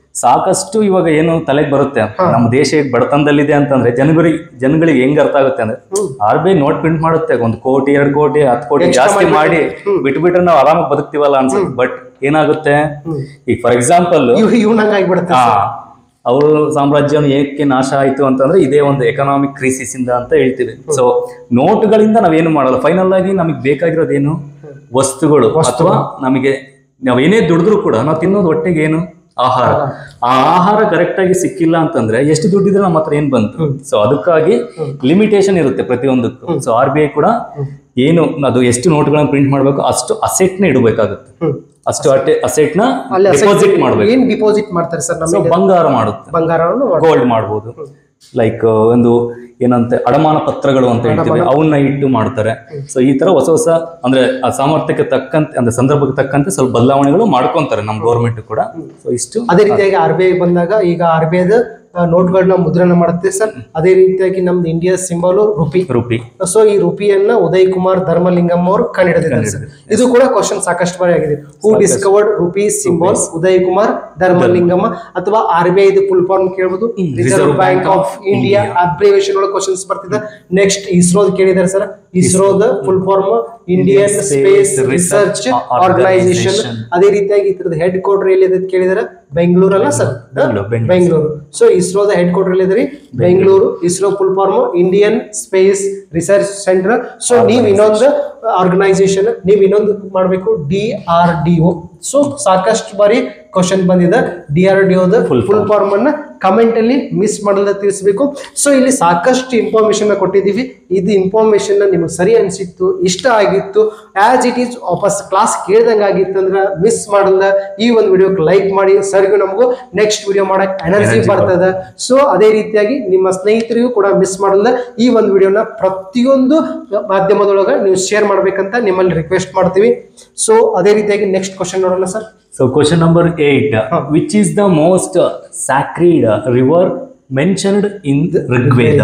ಸಾಕಷ್ಟು ಇವಾಗ ಏನು ತಲೆಗೆ ಬರುತ್ತೆ ನಮ್ಮ ದೇಶ ಈಗ ಬಡತನದಲ್ಲಿದೆ ಅಂತಂದ್ರೆ ಜನಗಳಿಗೆ ಜನಗಳಿಗೆ ಹೆಂಗ್ ಅರ್ಥ ಆಗುತ್ತೆ ಅಂದ್ರೆ R B I note print ಮಾಡುತ್ತೆ ಒಂದು ಕೋಟಿ ಎರಡು ಕೋಟಿ ಹತ್ತು ಕೋಟಿ ಜಾಸ್ತಿ ಮಾಡಿ ಬಿಟ್ಬಿಟ್ರೆ ನಾವು ಆರಾಮಾಗಿ ಬದುಕ್ತಿವಲ್ಲ ಅನ್ಸುತ್ತೆ ಬಟ್ ಏನಾಗುತ್ತೆ ಈಗ ಫಾರ್ ಎಕ್ಸಾಂಪಲ್ ಇವ್ ಇವ್ನಂಗ್ ಆಗ್ಬಿಡುತ್ತೆ ಹಾ ಅವ್ರ ಸಾಮ್ರಾಜ್ಯವನ್ನು ಏಕೆ ನಾಶ ಆಯ್ತು ಅಂತಂದ್ರೆ ಇದೇ ಒಂದು ಎಕನಾಮಿಕ್ ಕ್ರೈಸಿಸ್ ಇಂದ ಅಂತ ಹೇಳ್ತೀವಿ ಸೊ ನೋಟುಗಳಿಂದ ನಾವೇನು ಮಾಡಲ್ಲ ಫೈನಲ್ ಆಗಿ ನಮಗೆ ಬೇಕಾಗಿರೋದೇನು ವಸ್ತುಗಳು ಅಥವಾ ನಮಗೆ ನಾವೇನೇ ದುಡಿದ್ರು ಕೂಡ ನಾವು ತಿನ್ನೋದು ಹೊಟ್ಟೆಗೆ ಏನು ಆಹಾರ ಆ ಆಹಾರ ಕರೆಕ್ಟ್ ಆಗಿ ಸಿಕ್ಕಿಲ್ಲ ಅಂತಂದ್ರೆ ಎಷ್ಟು ದುಡ್ಡಿದ್ರೆ ನಮ್ಮ ಹತ್ರ ಏನ್ ಬಂತು ಸೊ ಅದಕ್ಕಾಗಿ ಲಿಮಿಟೇಷನ್ ಇರುತ್ತೆ ಪ್ರತಿಯೊಂದಕ್ಕೂ ಸೊ ಆರ್ ಬಿ ಐ ಕೂಡ ಏನು ಅದು ಎಷ್ಟು ನೋಟ್ಗಳನ್ನ ಪ್ರಿಂಟ್ ಮಾಡಬೇಕು ಅಷ್ಟು ಅಸೆಟ್ ನ ಇಡಬೇಕಾಗುತ್ತೆ ಹ್ಮ್. ಅಷ್ಟು ಅಸೆಟ್ ನ ಅಲ್ಲಿ ಡೆಪಾಸಿಟ್ ಮಾಡ್ಬೇಕು ಏನ್ ಡಿಪಾಸಿಟ್ ಮಾಡ್ತಾರೆ ಸರ್ ಸೊ ನಮಗೆ ಬಂಗಾರ ಮಾಡುತ್ತೆ ಬಂಗಾರವನ್ನು ಮಾಡ್- ಗೋಲ್ಡ್ ಮಾಡ್ಬೋದು ಲೈಕ್ ಒಂದು ಏನಂತೆ ಅಡಮಾನ ಪತ್ರಗಳು ಅಂತ ಹೇಳ್ತೀವಿ ಅವನ್ನ ಇಟ್ಟು ಮಾಡ್ತಾರೆ ಸೊ ಈ ತರ ಹೊಸ ಹೊಸ ಅಂದ್ರೆ ಆ ಸಾಮರ್ಥ್ಯಕ್ಕೆ ತಕ್ಕಂತೆ ಅಂದ್ರೆ ಸಂದರ್ಭಕ್ಕೆ ತಕ್ಕಂತೆ ಸ್ವಲ್ಪ ಬದಲಾವಣೆಗಳು ಮಾಡ್ಕೊಂತಾರೆ ನಮ್ಮ ಗೌರ್ಮೆಂಟ್ ಕೂಡ ಸೊ ಇಷ್ಟು ಅದೇ ರೀತಿಯಾಗಿ ಆರ್ ಬಿ ಐ ಬಂದಾಗ ಈಗ ಆರ್ ಬಿ ಐದ ನೋಟ್ಗಳನ್ನ ಮುದ್ರಣ ಮಾಡುತ್ತೆ ಸರ್ ಅದೇ ರೀತಿಯಾಗಿ ನಮ್ದು India symbol rupee rupee so ಈ ರುಪಿಯನ್ನ ಉದಯ್ ಕುಮಾರ್ ಧರ್ಮಲಿಂಗಂ ಅವರು ಕಂಡುಹಿಡಿದಿದ್ದಾರೆ ಸರ್ ಇದು ಕೂಡ ಕ್ವಶನ್ ಸಾಕಷ್ಟು ಬಾರಿ ಆಗಿದೆ who discovered rupee symbols Uday Kumar Dharmalingam ಅಥವಾ R B I full form ಕೇಳಬಹುದು reserve bank of India abbreviation ಒಳಗೆ ಕ್ವಶನ್ಸ್ ಬರ್ತಿದೆ ನೆಕ್ಸ್ಟ್ ಇಸ್ರೋದ್ ಕೇಳಿದ್ದಾರೆ ಸರ್ ಇಸ್ರೋದ full form Indian space research organisation ಅದೇ ರೀತಿಯಾಗಿ ಇದ್ರದ್ದು ಹೆಡ್ ಕ್ವಾರ್ಟರ್ ಎಲ್ಲಿ ಇದೆ ಕೇಳಿದಾರೆ ಬೆಂಗಳೂರಲ್ಲ ಸರ್ ಬೆಂಗಳೂರು, ಬೆಂಗಳೂರು. ಬೆಂಗಳೂರು ಸೊ ಇಸ್ರೋದ ಹೆಡ್ ಕ್ವಾರ್ಟರ್ ಎಲ್ಲಿದ್ರಿ Bengaluru ISRO full form Indian space research centre so ನೀವು ಇನ್ನೊಂದು ಆರ್ಗನೈಸೇಷನ್ ನೀವು ಇನ್ನೊಂದು ಮಾಡಬೇಕು D R D O so ಸಾಕಷ್ಟು ಬಾರಿ ಕ್ವಶನ್ ಬಂದಿದೆ ಡಿ ಆರ್ ಡಿ ಒದ ಫುಲ್ ಫಾರ್ಮ್ ಅನ್ನ ಕಮೆಂಟ್ ಅಲ್ಲಿ ಮಿಸ್ ಮಾಡಲ್ಲ ತಿಳಿಸ್ಬೇಕು ಸೊ ಇಲ್ಲಿ ಸಾಕಷ್ಟು ಇನ್ಫಾರ್ಮೇಶನ್ ಕೊಟ್ಟಿದ್ದೀವಿ ಇದು ಇನ್ಫಾರ್ಮೇಶನ್ ನಿಮಗೆ ಸರಿ ಅನ್ಸಿತ್ತು ಇಷ್ಟ ಆಗಿತ್ತು ಆಸ್ ಇಟ್ ಈಸ್ ವಾಪಸ್ ಕ್ಲಾಸ್ ಕೇಳ್ದಂಗೆ ಆಗಿತ್ತು ಅಂದ್ರೆ ಮಿಸ್ ಮಾಡಲ್ಲ ಈ ಒಂದು ವಿಡಿಯೋಕ್ಕೆ ಲೈಕ್ ಮಾಡಿ ಸರ್ಗೂ ನಮಗೂ ನೆಕ್ಸ್ಟ್ ವಿಡಿಯೋ ಮಾಡಕ್ ಎನರ್ಜಿ ಬರ್ತದೆ ಸೊ ಅದೇ ರೀತಿಯಾಗಿ ನಿಮ್ಮ ಸ್ನೇಹಿತರಿಗೂ ಕೂಡ ಮಿಸ್ ಮಾಡಲ್ಲ ಈ ಒಂದು ವಿಡಿಯೋನ ಪ್ರತಿಯೊಂದು ಮಾಧ್ಯಮದೊಳಗೆ ನೀವು ಶೇರ್ ಮಾಡ್ಬೇಕಂತ ನಿಮ್ಮಲ್ಲಿ ರಿಕ್ವೆಸ್ಟ್ ಮಾಡ್ತೀವಿ ಸೊ ಅದೇ ರೀತಿಯಾಗಿ ನೆಕ್ಸ್ಟ್ ಕ್ವಶನ್ ನೋಡೋಣ sir so question number eight which is the most sacred river mentioned in Rigveda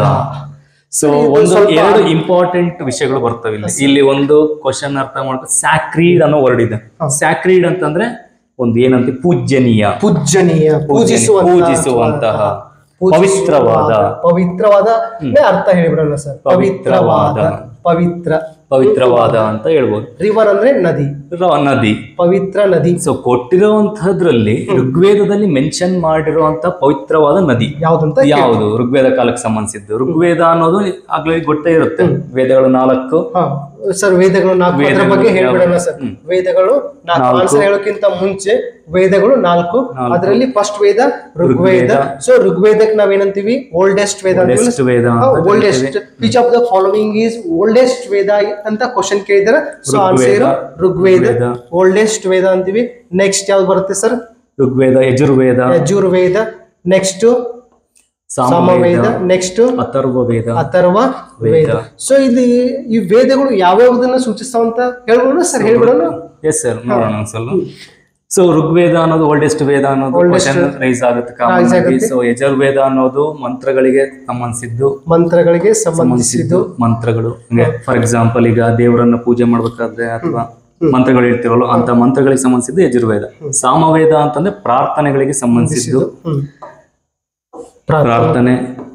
so ಒಂದು ಎರಡು ಇಂಪಾರ್ಟೆಂಟ್ ವಿಷಯಗಳು ಬರ್ತವೆ ಇಲ್ಲಿ ಇಲ್ಲಿ ಒಂದು ಕ್ವಶನ್ ಅರ್ಥ ಮಾಡ್ಕೊ ಸ್ಯಾಕ್ರೀಡ್ ಅನ್ನೋ ವರ್ಡ್ ಇದೆ ಸ್ಯಾಕ್ರೀಡ್ ಅಂತಂದ್ರೆ ಒಂದು ಏನಂತ ಪೂಜ್ಯನೀಯ ಪೂಜನೀಯ ಪೂಜಿಸುವಂತಹ ಪೂಜಿಸುವಂತಹ ಪವಿತ್ರವಾದ ಪವಿತ್ರವಾದ ಅರ್ಥ ಹೇಳಿಬಿಡೋಣ ಸರ್ ಪವಿತ್ರವಾದ ಪವಿತ್ರ ಪವಿತ್ರವಾದ ಅಂತ ಹೇಳ್ಬೋದು ರಿವರ್ ಅಂದ್ರೆ ನದಿ ರ- ನದಿ ಪವಿತ್ರ ನದಿ ಸೊ ಕೊಟ್ಟಿರುವಂತಹದ್ರಲ್ಲಿ ಋಗ್ವೇದದಲ್ಲಿ ಮೆನ್ಷನ್ ಮಾಡಿರುವಂತ ಪವಿತ್ರವಾದ ನದಿ ಯಾವ್ದಂತ ಯಾವುದು ಋಗ್ವೇದ ಕಾಲಕ್ಕೆ ಸಂಬಂಧಿಸಿದ್ದು ಋಗ್ವೇದ ಅನ್ನೋದು ಆಗ್ಲೇ ಗೊತ್ತೇ ಇರುತ್ತೆ ವೇದಗಳು ನಾಲ್ಕು ಹಾ ಸರ್ ವೇದಗಳು ನಾಲ್ಕು ಅದ್ರ ವೇದಗಳು ಬಗ್ಗೆ ಯಾವ- ಹೇಳ್ಬಿಡೋಣ ಸರ್ ವೇದಗಳು ನಾಲ್ಕು ಆನ್ಸರ್ ಹೇಳೋಕ್ಕಿಂತ ಮುಂಚೆ ವೇದಗಳು ನಾಲ್ಕು ಅದರಲ್ಲಿ ಫಸ್ಟ್ ವೇದ ಋಗ್ವೇದ ಸೊ ಋಗ್ವೇದಕ್ಕೆ ನಾವೇನಂತೀವಿ ಓಲ್ಡೆಸ್ಟ್ ವೇದ Oldest ವೇದ ಅಂತ oldest which of the following is oldest Veda ಅಂತ ಕ್ವಶನ್ ಕೇಳಿದಾರೆ so answer Rigveda Rigveda. Oldest Veda ಅಂತೀವಿ ನೆಕ್ಸ್ಟ್ ಯಾವ್ದು ಬರುತ್ತೆ sir Rigveda Yajurveda Yajurveda next Samaveda Samaveda next Atharva Veda Atharva Veda so ಇಲ್ಲಿ ಈ ವೇದಗಳು ಯಾವ್ಯಾವುದನ್ನ ಸೂಚಿಸ್ತಾವಂತ ಹೇಳ್ಬೋಣ ಸರ್ ಹೇಳ್ಬಿಡೋಣ ಎಸ್ ಸರ್ ನೋಡೋಣ ಒಂದ್ಸಲ ಸೊ ಋಗ್ವೇದ ಅನ್ನೋದು ಓಲ್ಡೆಸ್ಟ್ ವೇದ ಅನ್ನೋದು ಕ್ವಶನ್ ರೈಸ್ ಆಗುತ್ತೆ ಕಾಮನ್ ಆಗಿ ಸೊ ಯಜುರ್ವೇದ ಅನ್ನೋದು ಮಂತ್ರಗಳಿಗೆ ಸಂಬಂಧಿಸಿದ್ದು ಮಂತ್ರಗಳಿಗೆ ಸಂಬಂಧಿಸಿದ್ದು ಮಂತ್ರಗಳು ಫಾರ್ ಎಕ್ಸಾಂಪಲ್ ಈಗ ದೇವರನ್ನ ಪೂಜೆ ಮಾಡ್ಬೇಕಾದ್ರೆ ಅಥವಾ ಮಂತ್ರಗಳು ಹೇಳ್ತಿರಲ್ಲ ಅಂತ ಮಂತ್ರಗಳಿಗೆ ಸಂಬಂಧಿಸಿದ್ದು ಯಜುರ್ವೇದ ಸಾಮವೇದ ಅಂತಂದ್ರೆ ಪ್ರಾರ್ಥನೆಗಳಿಗೆ ಸಂಬಂಧಿಸಿದ್ದು ಹ್ಮ್. ಪ್ರಾರ್ಥನೆ ಪ್ರಾರ್ಥನೆ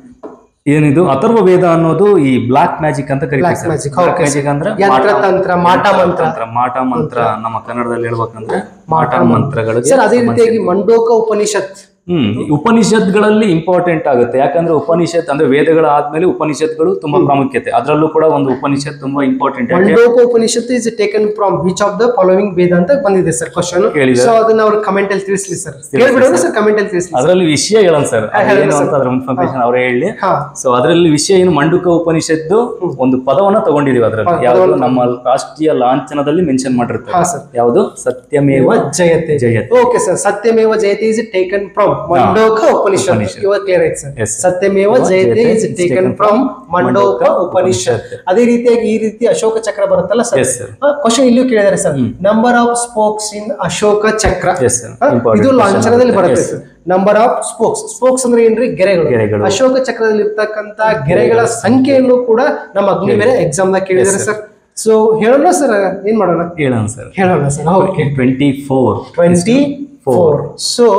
ಏನಿದು ಅಥರ್ವ ವೇದ ಅನ್ನೋದು ಈ ಬ್ಲಾಕ್ ಮ್ಯಾಜಿಕ್ ಅಂತ ಕರೀತಾರೆ Black magic, black okay, magic ಅಂದ್ರೆ ಯಂತ್ರ ತಂತ್ರ ಮಾಟ ಮಂತ್ರ ಮಂತ್ರ ಮಾಟ ಮಂತ್ರ ನಮ್ಮ ಕನ್ನಡದಲ್ಲಿ ಹೇಳ್ಬೇಕಂದ್ರೆ ಮಾಟ ಮಂತ್ರಗಳಿಗೆ ಸರ್ ಅದೇ ರೀತಿಯಾಗಿ ಮಂಡೋಕ ಉಪನಿಷತ್ ಹ್ಮ್ ಈ ಉಪನಿಷತ್ಗಳಲ್ಲಿ ಇಂಪಾರ್ಟೆಂಟ್ ಆಗುತ್ತೆ ಯಾಕಂದ್ರೆ ಉಪನಿಷತ್ ಅಂದ್ರೆ ವೇದಗಳ ಆದ್ಮೇಲೆ ಉಪನಿಷತ್ಗಳು ತುಂಬಾ ಪ್ರಾಮುಖ್ಯತೆ ಅದರಲ್ಲೂ ಕೂಡ ಒಂದು ಉಪನಿಷತ್ ತುಂಬಾ ಇಂಪಾರ್ಟೆಂಟ್ ಯಾಕೆ Mundaka Upanishad is taken from which of the following Veda ಅಂತ ಬಂದಿದೆ ಸರ್ ಕ್ವಶನ್ ಕೇಳಿದೆ. ಸೊ ಅದನ್ನ ಅವ್ರು ಕಮೆಂಟ್ ಅಲ್ಲಿ ತಿಳಿಸ್ಲಿ ಸರ್ ಕೇಳ್ಬಿಡೋಣ ಸರ್ ಕಮೆಂಟ್ ಅಲ್ಲಿ ತಿಳಿಸ್ಲಿ ಅದರಲ್ಲಿ ವಿಷಯ ಹೇಳೋಣ ಸರ್ ಏನು ಅಂತ ಅದ್ರ ಇನ್ಫಾರ್ಮೇಶನ್ ಅವರೇ ಹೇಳಿ ಹಾ ಸೊ ಅದರಲ್ಲಿ ವಿಷಯ ಏನು ಮಂಡುಕ ಉಪನಿಷತ್ತು ಒಂದು ಪದವನ್ನ ತಗೊಂಡಿದೀವಿ ಅದರಲ್ಲಿ ಯಾವುದು ನಮ್ಮ ರಾಷ್ಟ್ರೀಯ ಲಾಂಛನದಲ್ಲಿ ಮೆನ್ಷನ್ ಮಾಡಿರ್ತಾರೆ ಹಾ ಸರ್ ಯಾವುದು Satyameva Jayate Jayate okay sir Satyameva Jayate is taken from Mundaka Upanishad ಇವಾಗ ಕ್ಲಿಯರ್ ಆಯ್ತು sir Yes, sir. Satyameva Jayate is taken from Mundaka Upanishad ಅದೇ ರೀತಿಯಾಗಿ ಈ ರೀತಿ ಅಶೋಕ ಚಕ್ರ ಬರುತ್ತಲ್ಲ ಸರ್ ಎಸ್ ಸರ್ ಕ್ವಶನ್ ಇಲ್ಲೂ ಕೇಳಿದಾರೆ sir number of spokes in Ashoka Chakra yes sir ಹ? ಇದು ಲಾಂಛನದಲ್ಲಿ ಬರುತ್ತೆ sir number of spokes spokes ಅಂದ್ರೆ ಏನ್ರಿ ಗೆರೆಗಳು ಗೆರೆಗಳು. ಅಶೋಕ ಚಕ್ರದಲ್ಲಿ ಇರ್ತಕ್ಕಂತ ಗೆರೆಗಳ ಸಂಖ್ಯೆಯನ್ನು ಕೂಡ ನಮ್ಮ ಅಗ್ನಿ ಮೇಲೆ ಎಕ್ಸಾಮ್ ದಾಗ ಕೇಳಿದಾರೆ ಸರ್ ಸೊ ಹೇಳೋಣ ಸರ್ ಏನ್ ಮಾಡೋಣ ಹೇಳೋಣ ಸರ್ ಹೇಳೋಣ sir okay twenty four twenty four so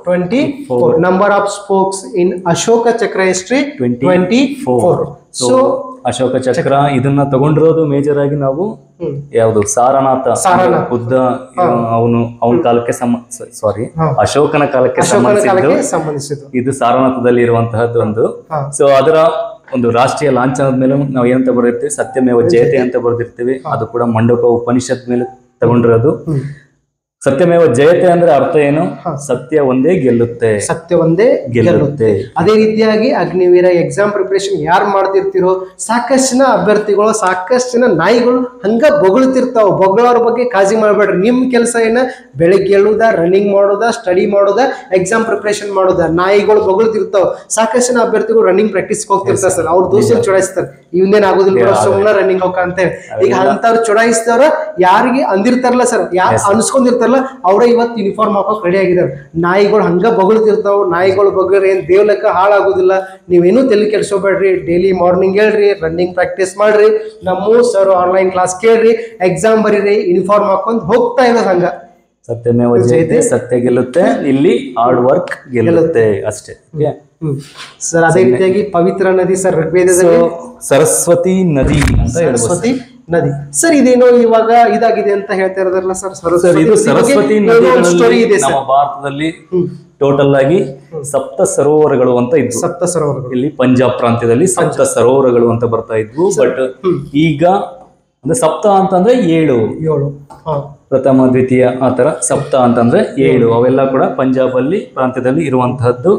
twenty four number of spokes in Ashoka Chakra history twenty twenty four so Ashoka Chakra ಇದನ್ನ ತಗೊಂಡಿರೋದು ಮೇಜರ್ ಆಗಿ ನಾವು ಯಾವುದು ಸಾರನಾಥ ಸಾರನಾಥ. ಬುದ್ಧ ಅವನು ಅವನ ಕಾಲಕ್ಕೆ ಸಮ ಸಾರಿ ಹಾ. ಅಶೋಕನ ಕಾಲಕ್ಕೆ ಅಶೋಕನ ಸಂಬಂಧಿಸಿದ್ದು ಕಾಲಕ್ಕೆ ಸಂಬಂಧಿಸಿದ್ದು ಇದು ಸಾರನಾಥದಲ್ಲಿ ಇರುವಂತಹದ್ದು ಒಂದು ಹಾ. ಸೊ ಅದರ ಒಂದು ರಾಷ್ಟ್ರೀಯ ಲಾಂಛನದ ಮೇಲೆ ನಾವು ಏನಂತ ಬರೆದಿರ್ತೀವಿ ಸತ್ಯಮೇವ ಜಯತೆ ಅಂತ ಬರೆದಿರ್ತೀವಿ ಅದು ಕೂಡ ಮಂಡಕ ಉಪನಿಷತ್ ಮೇಲೆ ತಗೊಂಡಿರೋದು ಹ್ಮ್. ಸತ್ಯಮೇವ ಜಯತೆ ಅಂದ್ರೆ ಅರ್ಥ ಏನು ಹಾ. ಸತ್ಯ ಒಂದೇ ಗೆಲ್ಲುತ್ತೆ ಸತ್ಯ ಒಂದೇ ಗೆಲ್ಲುತ್ತೆ ಅದೇ ರೀತಿಯಾಗಿ ಅಗ್ನಿವೀರ ಎಕ್ಸಾಮ್ ಪ್ರಿಪರೇಷನ್ ಯಾರು ಮಾಡ್ತಿರ್ತಿರೋ ಸಾಕಷ್ಟು ಜನ ಅಭ್ಯರ್ಥಿಗಳು ಸಾಕಷ್ಟು ಜನ ನಾಯಿಗಳು ಹಂಗ ಬೊಗಳ್ತಿರ್ತಾವ ಬೊಗಳವ್ರ ಬಗ್ಗೆ ಕಾಳಜಿ ಮಾಡಬೇಡ್ರಿ ನಿಮ್ ಕೆಲಸ ಏನ ಬೆಳಿಗ್ಗೆ ಏಳುದ ರನ್ನಿಂಗ್ ಮಾಡೋದ ಸ್ಟಡಿ ಮಾಡೋದ ಎಕ್ಸಾಮ್ ಪ್ರಿಪರೇಷನ್ ಮಾಡೋದ ನಾಯಿಗಳು ಬೊಗಳ್ತಿರ್ತಾವ ಸಾಕಷ್ಟು ಜನ ಅಭ್ಯರ್ಥಿಗಳು ರನ್ನಿಂಗ್ ಪ್ರಾಕ್ಟೀಸ್ ಹೋಗ್ತಿರ್ತಾರೆ ಸರ್ ಅವ್ರ ದೋಸ್ತರು ಚುಡಾಯಿಸ್ತಾರೆ ಇವನ್ನೇನ್ ಆಗೋದಿಲ್ಲ ಬಿಡು, ಸುಮ್ನೆ ರನ್ನಿಂಗ್ ಹೋಗ ಅಂತ ಹೇಳಿ ಈಗ ಅಂತವ್ರು ಚುಡಾಯಿಸಿದವ್ರ ಯಾರಿಗೆ ಅಂದಿರ್ತಾರಲ್ಲ ಸರ್ ಯಾರು ಅನ್ಸ್ಕೊಂಡಿರ್ತಾರಲ್ಲ ಅವರೇ ಇವತ್ತು ಯೂನಿಫಾರ್ಮ್ ಹಾಕೋಕ್ ರೆಡಿ ಆಗಿದ್ದಾರೆ ನಾಯಿಗಳು ಹಂಗ ಬಗಳ್ತಿರ್ತಾವ ನಾಯಿಗಳು ಬಗ್ರ ಏನ್ ದೇವ್ಲಕ್ಕ ಹಾಳಾಗೋದಿಲ್ಲ ನೀವೇನು ತಲೆ ಕೆಡ್ಸೋಬೇಡ್ರಿ ಡೈಲಿ ಮಾರ್ನಿಂಗ್ ಹೇಳ್ರಿ ರನ್ನಿಂಗ್ ಪ್ರಾಕ್ಟೀಸ್ ಮಾಡ್ರಿ ನಮ್ಮ ಸರ್ ಆನ್ಲೈನ್ ಕ್ಲಾಸ್ ಕೇಳ್ರಿ ಎಕ್ಸಾಮ್ ಬರೀರಿ ಯೂನಿಫಾರ್ಮ್ ಹಾಕೊಂಡ್ ಹೋಗ್ತಾ ಇರೋದು ಹಂಗ ಸತ್ಯಮೇವ ಜಯತೆ ಸತ್ಯ ಗೆಲ್ಲುತ್ತೆ ಇಲ್ಲಿ ಹಾರ್ಡ್ ವರ್ಕ್ ಗೆಲ್ಲುತ್ತೆ ಅಷ್ಟೇ Okay? ಹ್ಮ್ ಸರ್ ಅದೇ ರೀತಿಯಾಗಿ ಪವಿತ್ರ ನದಿ ಸರ್ So, ಋಗ್ವೇದದಲ್ಲಿ ಸರಸ್ವತಿ ನದಿ ಅಂತ ಹೇಳ್ಬೋದು ಸರಸ್ವತಿ ನದಿ ಸರ್ ಇದೇನೋ ಇವಾಗ ಇದಾಗಿದೆ ಅಂತ ಹೇಳ್ತಾ ಇರೋದ್ರಲ್ಲ ಸರ್ ಸರ್ ಇದು ಸರಸ್ವತಿ ಸ್ಟೋರಿ ನದಿಗಳಲ್ಲಿ ಇದೆ ನಮ್ಮ ಸರ್ ಭಾರತದಲ್ಲಿ ಟೋಟಲ್ ಆಗಿ ಸಪ್ತ ಸರೋವರಗಳು ಅಂತ ಇದ್ವು ಸಪ್ತ ಸರೋವರಗಳು ಇಲ್ಲಿ ಪಂಜಾಬ್ ಪ್ರಾಂತ್ಯದಲ್ಲಿ ಸಪ್ತ ಸರೋವರಗಳು ಅಂತ ಬರ್ತಾ ಇದ್ವು ಬಟ್ ಈಗ ಅಂದ್ರೆ ಸಪ್ತ ಅಂತಂದ್ರೆ ಏಳು ಏಳು ಹಾ ಪ್ರಥಮ ದ್ವಿತೀಯ ಆ ತರ ಸಪ್ತ ಅಂತಂದ್ರೆ ಏಳು ಅವೆಲ್ಲ ಕೂಡ ಪಂಜಾಬ್ ಅಲ್ಲಿ ಪ್ರಾಂತ್ಯದಲ್ಲಿ ಇರುವಂತಹದ್ದು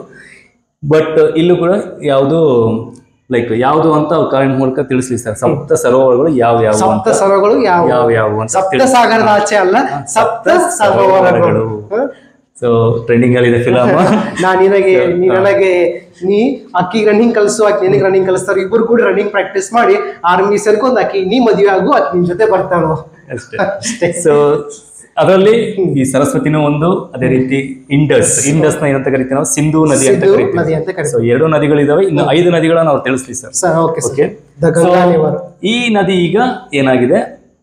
ಬಟ್ ಇಲ್ಲೂ ಕೂಡ ಯಾವುದು ಲೈಕ್ ಯಾವುದು ಅಂತ ಕಾರಣ ಮೂಲಕ ತಿಳಿಸ್ಲಿ ಸರ್ ಸಪ್ತ ಸರೋವರಗಳು ಯಾವ ಯಾವ ಅಂತ ಸಪ್ತ ಸರೋವರಗಳು ಯಾವ ಯಾವ ಯಾವ ಅಂತ ಸಪ್ತ ಸಾಗರದ ಆಚೆ ಅಲ್ಲ ಸಪ್ತ ಸರೋವರಗಳು ಹ? ಸೊ ಟ್ರೆಂಡಿಂಗ್ ಅಲ್ಲಿ ಇದೆ ಫಿಲಮ್ ನಾ ನಿನಗೆ ನೀ ನನಗೆ ನೀ ಅಕ್ಕಿ ರನ್ನಿಂಗ್ ಕಲಿಸು ಆಕಿ ನಿನಗೆ ರನ್ನಿಂಗ್ ಕಲಿಸ್ತಾರೆ ಇಬ್ಬರು ಕೂಡ ರನ್ನಿಂಗ್ ಪ್ರಾಕ್ಟೀಸ್ ಮಾಡಿ ಆರ್ಮಿ ಸೇರ್ಕೊಂಡು ಆಕಿ ನೀ ಮದುವೆ ಆಗು ಆಕಿ ನಿನ್ ಜೊತೆ ಬರ್ತಾಳು ಅಷ್ಟೇ ಅಷ್ಟೇ ಸೊ ಅದರಲ್ಲಿ ಈ ಸರಸ್ವತಿನೂ ಒಂದು ಅದೇ ರೀತಿ ಇಂಡಸ್ ಇಂಡಸ್ ನ ಏನಂತ ಕರಿತೀವಿ ನಾವು ಸಿಂಧೂ ನದಿ ಅಂತ ಸಿಂಧೂ ಕರಿತೀವಿ ನದಿ ಅಂತ ಕರೀತಾರೆ ಸೊ ಎರಡು ನದಿಗಳಿದಾವೆ ಇನ್ನು ಐದು ನದಿಗಳನ್ನ ನಾವು ತಿಳಿಸ್ಲಿ sir sir okay okay sir the Ganga river ಈ ನದಿ ಈಗ ಏನಾಗಿದೆ